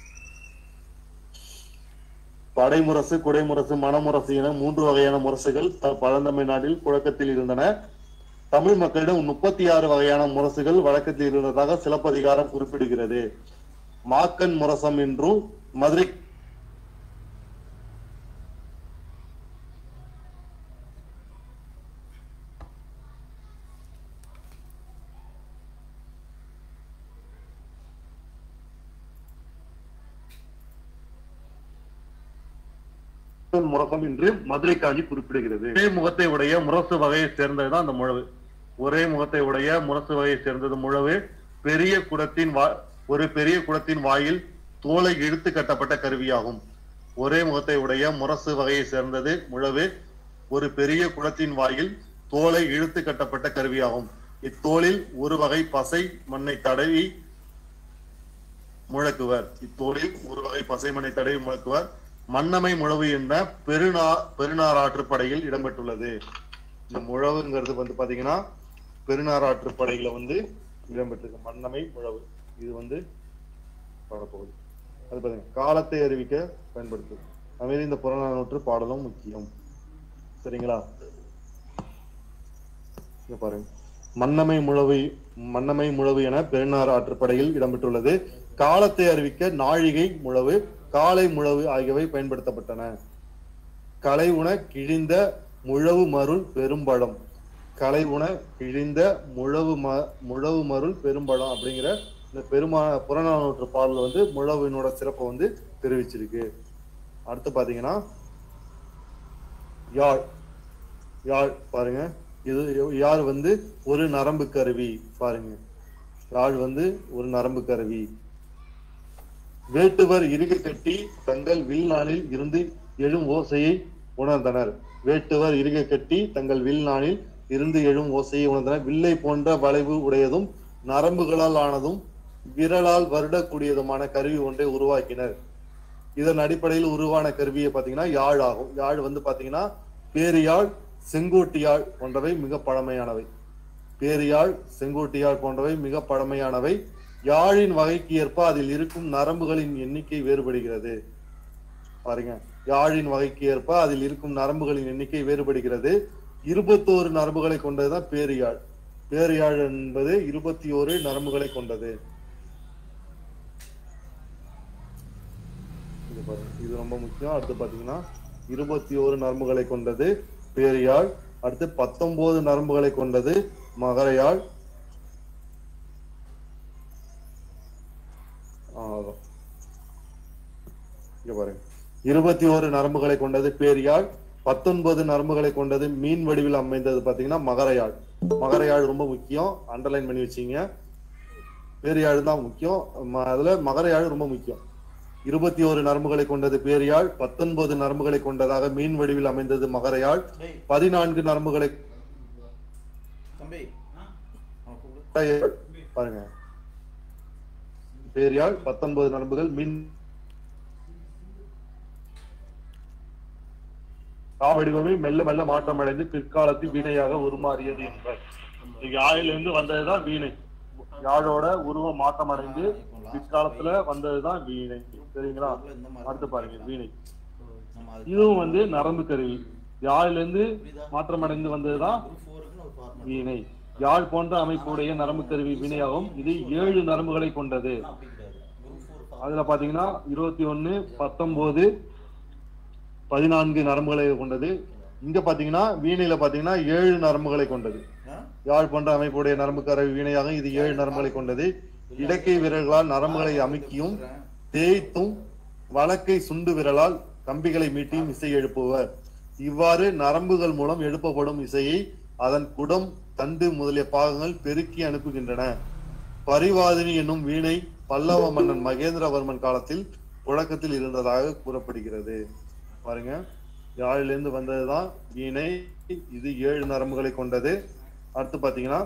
படைமுரசு குடைமுரசு மணமுரசு என மூன்று வகையான முரசுகள் த- பழந்தமிழ்நாட்டில் புழக்கத்தில் இருந்தன தமிழ் மக்களிடம் முப்பத்தி ஆறு வகையான முரசுகள் வழக்கத்தில் இருந்ததாக சிலப்பதிகாரம் குறிப்பிடுகிறது மாக்கன் முரசம் என்றும் மதுரை முரசம் என்று மதுரை காஞ்சி குறிப்பிடுகிறது ஒரே முகத்தை உடைய முரசு வகையை சேர்ந்ததுதான் அந்த முழவு ஒரே முகத்தை உடைய முரசு வகையை சேர்ந்தது முழவு பெரிய குடத்தின் வா ஒரு பெரிய குடத்தின் வாயில் தோலை இழுத்து கட்டப்பட்ட கருவியாகும் ஒரே முகத்தை உடைய முரசு வகையை சேர்ந்தது முழவு ஒரு பெரிய குடத்தின் வாயில் தோலை இழுத்து கட்டப்பட்ட கருவியாகும் இத்தோலில் ஒரு வகை பசை மண்ணை தடவி முழக்குவர் இத்தோலில் ஒரு வகை பசை மண்ணை தடவி முழக்குவர் மன்னமை முழவு என்ற பெருநா பெருநாராற்று படையில் இடம்பெற்றுள்ளது இந்த முழவுங்கிறது வந்து பாத்தீங்கன்னா பெருநாராற்று படையில வந்து இடம்பெற்றிருக்கு மன்னமை முழவு இது வந்து பாடப்பகுதி அது பாருங்க காலத்தை அறிவிக்க பயன்படுத்துது அதுமாரி இந்த புறநானூற்று பாடலும் முக்கியம் சரிங்களா இங்க பாருங்க மன்னமை முழவு மன்னமை முழவு என பெருநார் ஆற்றுப்படையில் இடம்பெற்றுள்ளது காலத்தை அறிவிக்க நாழிகை முழவு காலை முழவு ஆகியவை பயன்படுத்தப்பட்டன கலை உண கிழிந்த முழவு மருள் பெரும்பழம் கலை உண கிழிந்த முழவு ம முழவு மருள் பெரும்பழம் அப்படிங்கிற இந்த பெருமா புறநானூற்று பாடல் வந்து முழவினோட சிறப்பை வந்து தெரிவிச்சிருக்கு அடுத்து பாத்தீங்கன்னா யாழ் யாழ் பாருங்க இது யாழ் வந்து ஒரு நரம்பு கருவி பாருங்க யாழ் வந்து ஒரு நரம்பு கருவி வேட்டுவர் இறுக கட்டி தங்கள் வில்நாளில் இருந்து எழும் ஓசையை உணர்ந்தனர் வேட்டுவர் இறுக கட்டி தங்கள் வில்நாளில் இருந்து எழும் ஓசையை உணர்ந்தனர் வில்லை போன்ற வளைவு உடையதும் நரம்புகளால் ஆனதும் விரலால் வருடக்கூடியதுமான கருவி ஒன்றை உருவாக்கினர் இதன் அடிப்படையில் உருவான கருவியை பாத்தீங்கன்னா யாழ் ஆகும் யாழ் வந்து பாத்தீங்கன்னா பேரியாழ் செங்கோட்டியாழ் போன்றவை மிக பழமையானவை பேரியாழ் செங்கோட்டியாழ் போன்றவை மிக பழமையானவை யாழின் வகைக்கு ஏற்ப அதில் இருக்கும் நரம்புகளின் எண்ணிக்கை வேறுபடுகிறது பாருங்க யாழின் வகைக்கு ஏற்ப அதில் இருக்கும் நரம்புகளின் எண்ணிக்கை வேறுபடுகிறது இருபத்தோரு நரம்புகளை கொண்டதுதான் பேரியாழ் பேரியாழ் என்பது இருபத்தி ஓரு நரம்புகளை கொண்டது இது பாருங்க இது ரொம்ப முக்கியம் அடுத்து பாத்தீங்கன்னா இருபத்தி ஓரு நரம்புகளை கொண்டது பேரியாழ் அடுத்து பத்தொன்பது நரம்புகளை கொண்டது மகரையாழ் ஆ, அதான். இங்க பாருங்க இருபத்தி ஓரு நரம்புகளை கொண்டது பேரியாழ் பத்தொன்பது நரம்புகளை கொண்டது மீன் வடிவில் அமைந்தது பாத்தீங்கன்னா மகரையாழ் மகரையாழ் ரொம்ப முக்கியம் அண்டர்லைன் பண்ணி வச்சீங்க பேரியாழ் தான் முக்கியம் ம- அதுல மகரையாழ் ரொம்ப முக்கியம் இருபத்தி ஓரு நரம்புகளை கொண்டது பேரியாழ் பத்தொன்பது நரம்புகளை கொண்டதாக மீன் வடிவில் அமைந்தது மகரையாழ் டேய் பதினான்கு நரம்புகளை தம்பி அவன் கூப்பிடு பாருங்க பேரியாழ் பத்தொன்பது நரம்புகள் மின் வடிவமே மெல்ல மெல்ல மாற்றமடைந்து பிற்காலத்தில் வீணையாக உருமாறியது என்பார் யாழிலிருந்து வந்ததுதான் வீணை யாழோட உருவம் மாற்றமடைந்து பிற்காலத்துல வந்ததுதான் வீணை சரிங்களா இந்த மாதிரி அடுத்து பாருங்க வீணை நம்ம அது இதுவும் வந்து நரம்பு கருவி யாழிலிருந்து மாற்றமடைந்து வந்ததுதான் குரூப் ஃபோருக்குன்னு ஒரு ஃபார்மட் வீணை யாழ் போன்ற அமைப்புடைய நரம்பு கருவி வீணையாகும் இது ஏழு நரம்புகளை கொண்டது அப்படி கிடையாது குரூப் ஃபோர் அதுல பாத்தீங்கன்னா இருபத்தி ஒண்ணு பத்தொன்பது பதினான்கு நரம்புகளை கொண்டது இங்க பாத்தீங்கன்னா வீணையில பாத்தீங்கன்னா ஏழு நரம்புகளை கொண்டது யாழ் போன்ற அமைப்புடைய நரம்பு கருவி வீணையாகும் இது ஏழு நரம்புகளை கொண்டது இடக்கை விரல்களால் நரம்புகளை அமுக்கியும் தேய்த்தும் வழக்கை சுண்டு விரலால் கம்பிகளை மீட்டியும் இசை எழுப்புவர் இவ்வாறு நரம்புகள் மூலம் எழுப்பப்படும் இசையை அதன் குடம் தண்டு முதலிய பாகங்கள் பெருக்கி அனுப்புகின்றன பரிவாதினி என்னும் வீணை பல்லவ மன்னன் மகேந்திரவர்மன் காலத்தில் புழக்கத்தில் இருந்ததாக கூறப்படுகிறது பாருங்க யாழிலிருந்து வந்ததுதான் வீணை இது ஏழு நரம்புகளை கொண்டது அடுத்து பாத்தீங்கன்னா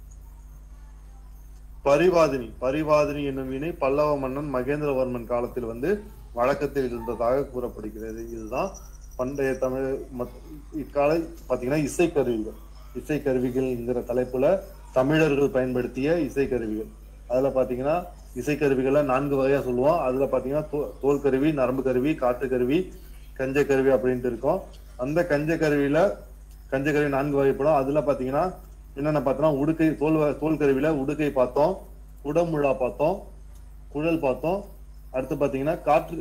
பரிவாதினி பரிவாதினி என்னும் வீணை பல்லவ மன்னன் மகேந்திரவர்மன் காலத்தில் வந்து வழக்கத்தில் இருந்ததாக கூறப்படுகிறது இதுதான் பண்டைய தமிழ் மத்- இக்கால பாத்தீங்கன்னா இசைக்கருவிகள் இசைக்கருவிகள்ங்கிற தலைப்புல தமிழர்கள் பயன்படுத்திய இசைக்கருவிகள் அதுல பாத்தீங்கன்னா இசைக்கருவிகளை நான்கு வகையா சொல்லுவோம் அதுல பாத்தீங்கன்னா தோ- தோல் கருவி நரம்பு கருவி காற்று கருவி கஞ்ச கருவி அப்படின்ட்டு இருக்கும் அந்த கஞ்ச கருவியில கஞ்ச கருவி நான்கு வகைப்படும் அதுல பாத்தீங்கன்னா என்னென்ன பார்த்தோம்னா உடுக்கை தோல் வ- தோல் கருவியில உடுக்கை பார்த்தோம் குடமுழா பார்த்தோம் குழல் பார்த்தோம் அடுத்து பாத்தீங்கன்னா காற்று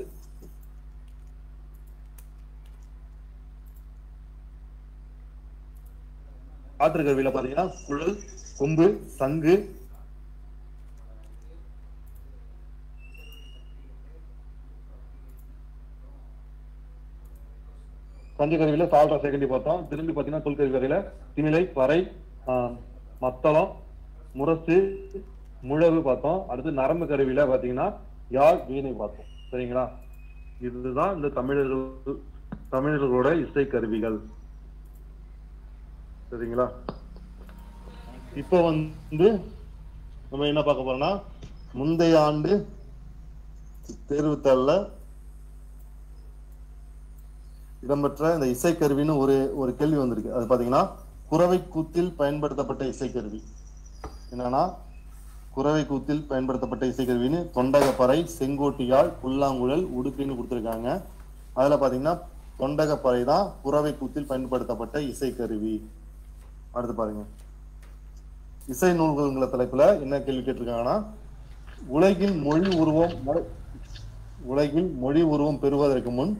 காற்று கருவியில பாத்தீங்கன்னா குழல் கொம்பு சங்கு கஞ்ச கருவியில சால்ரா செகண்டி பார்த்தோம் திரும்பி பாத்தீங்கன்னா தொல்கருவி வரையில திமிலை வரை ஆஹ், மத்தளம் முரசு முழவு பார்த்தோம் அடுத்து நரம்பு கருவியில பாத்தீங்கன்னா யாழ் வீணை பார்த்தோம் சரிங்களா இதுதான் இந்த தமிழர்கள் தமிழர்களோட இசை கருவிகள் சரிங்களா இப்போ வந்து நம்ம என்ன பார்க்க போறோம்னா முந்தைய ஆண்டு தேர்வுத்தாள்ல இடம்பெற்ற இந்த இசைக்கருவின்னு ஒரு ஒரு கேள்வி வந்திருக்கு அது பாத்தீங்கன்னா குறவை கூத்தில் பயன்படுத்தப்பட்ட இசைக்கருவி என்னன்னா குறவை கூத்தில் பயன்படுத்தப்பட்ட இசைக்கருவின்னு தொண்டகப்பறை செங்கோட்டியாழ் புல்லாங்குழல் உடுக்கைன்னு கொடுத்துருக்காங்க அதுல பாத்தீங்கன்னா தொண்டகப்பறை தான் குறவை கூத்தில் பயன்படுத்தப்பட்ட இசைக்கருவி அடுத்து பாருங்க இசை நூல்கள்ங்கிற தலைப்புல என்ன கேள்வி கேட்டிருக்காங்கன்னா உலகில் மொழி உருவம் மொ- உலகில் மொழி உருவம் பெறுவதற்கு முன்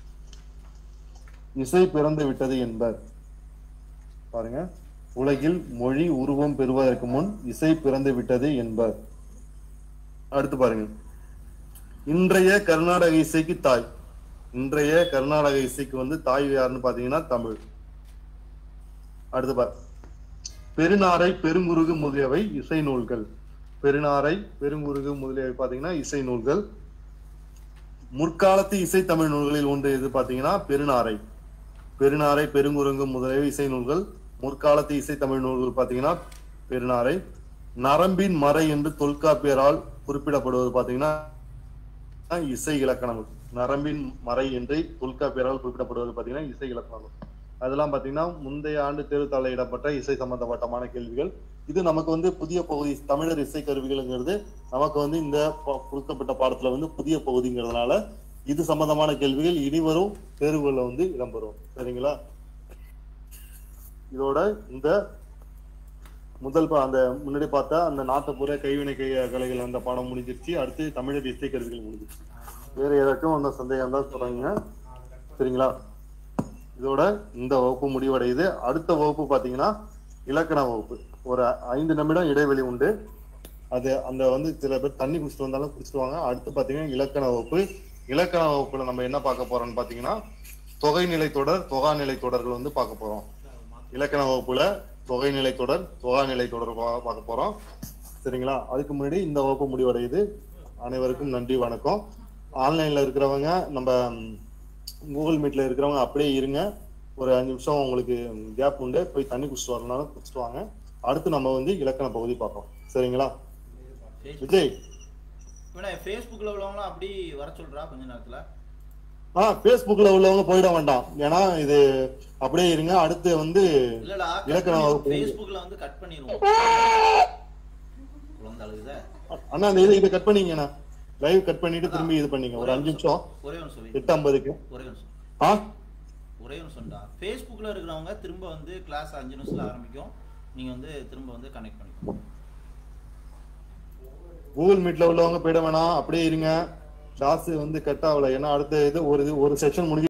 இசை பிறந்து விட்டது என்பர் பாருங்க உலகில் மொழி உருவம் பெறுவதற்கு முன் இசை பிறந்து விட்டது என்பர் அடுத்து பாருங்க இன்றைய கர்நாடக இசைக்கு தாய் இன்றைய கர்நாடக இசைக்கு வந்து தாய் யாருன்னு பாத்தீங்கன்னா தமிழ் அடுத்து பார் பெருநாரை பெருங்குருகு முதலியவை இசை நூல்கள் பெருநாரை பெருங்குருகு முதலியவை பாத்தீங்கன்னா இசை நூல்கள் முற்காலத்து இசை தமிழ் நூல்களில் ஒன்று எது பாத்தீங்கன்னா பெருநாரை பெருநாரை பெருங்குரங்கு முதலிய இசை நூல்கள் முற்காலத்து இசை தமிழ் நூல்கள் பாத்தீங்கன்னா பெருநாரை நரம்பின் மறை என்று தொல்காப்பியரால் குறிப்பிடப்படுவது பாத்தீங்கன்னா இசை இலக்கணம் நரம்பின் மறை என்று தொல்காப்பியரால் குறிப்பிடப்படுவது பாத்தீங்கன்னா இசை இலக்கணம் அதெல்லாம் பாத்தீங்கன்னா முந்தைய ஆண்டு தேர்வுத்தாளையிடப்பட்ட இசை சம்பந்தப்பட்டமான கேள்விகள் இது நமக்கு வந்து புதிய பகுதி தமிழர் இசை கருவிகள்ங்கிறது நமக்கு வந்து இந்த ப- கொடுக்கப்பட்ட பாடத்துல வந்து புதிய பகுதிங்கிறதுனால இது சம்பந்தமான கேள்விகள் இனிவரும் தேர்வுகள்ல வந்து இடம்பெறும் சரிங்களா இதோட இந்த முதல் பா- அந்த முன்னாடி பார்த்தா அந்த நாட்டுப்புற கைவினை கை கலைகள் அந்த பாடம் முடிஞ்சிருச்சு அடுத்து தமிழர் இசை கருவிகள் முடிஞ்சிருச்சு வேற ஏதாச்சும் அந்த சந்தேகம் தான் சொல்றாங்க சரிங்களா இதோட இந்த வகுப்பு முடிவடையுது அடுத்த வகுப்பு பாத்தீங்கன்னா இலக்கண வகுப்பு ஒரு ஐந்து நிமிடம் இடைவெளி உண்டு அது அந்த வந்து சில பேர் தண்ணி குடிச்சிட்டு வந்தாலும் குடிச்சிட்டு வாங்க அடுத்து பாத்தீங்கன்னா இலக்கண வகுப்பு இலக்கண வகுப்புல நம்ம என்ன பார்க்க போறோம்னு பாத்தீங்கன்னா தொகைநிலை தொடர் தொகாநிலை தொடர்கள் வந்து பார்க்க போறோம் இலக்கண வகுப்புல தொகைநிலை தொடர் தொகாநிலை தொடர் பா- பார்க்க போறோம் சரிங்களா அதுக்கு முன்னாடி இந்த வகுப்பு முடிவடையுது அனைவருக்கும் நன்றி வணக்கம் ஆன்லைன்ல இருக்கிறவங்க நம்ம கூகுள் மீட்ல இருக்கிறவங்க அப்படியே இருங்க ஒரு அஞ்சு நிமிஷம் உங்களுக்கு கேப் உண்டு போய் தண்ணி குடிச்சிட்டு வரனாலும் குடிச்சிட்டு வாங்க அடுத்து நம்ம வந்து இலக்கண பகுதி பார்ப்போம் சரிங்களா விஜய் இவனை ஃபேஸ்புக்கில் உள்ளவங்களாம் அப்படி வர சொல்றா கொஞ்ச நேரத்துல ஆ Facebookல உள்ளவங்க போயிட வேண்டாம் ஏன்னா இது அப்படியே இருங்க அடுத்து வந்து இல்லடா இலக்கண வகுப்பு வந்து- ஃபேஸ்புக்கில் வந்து கட் பண்ணிடுவோம் குழந்தை அழுகுதா அண்ணா இந்த இது இதை கட் பண்ணீங்கண்ணா லைவ் கட் பண்ணிட்டு திரும்பி இது பண்ணீங்க ஒரு அஞ்சு நிமிஷம் ஒரே ஒன்று சொல்லி எட்டு ஐம்பதுக்கு ஒரே ஒன்று சொல்லு ஆ ஒரே ஒன்று சொன்னா ஃபேஸ்புக்கில் இருக்கிறவங்க திரும்ப வந்து கிளாஸ் அஞ்சு நிமிஷத்துல ஆரம்பிக்கும் நீங்க வந்து திரும்ப வந்து கனெக்ட் பண்ணிக்கணும் கூகுள் மீட்ல உள்ளவங்க போயிட வேணாம் அப்படியே இருங்க கிளாஸ் வந்து கட் ஆகல ஏன்னா அடுத்த இது ஒரு இது ஒரு செஷன் முடிஞ்சு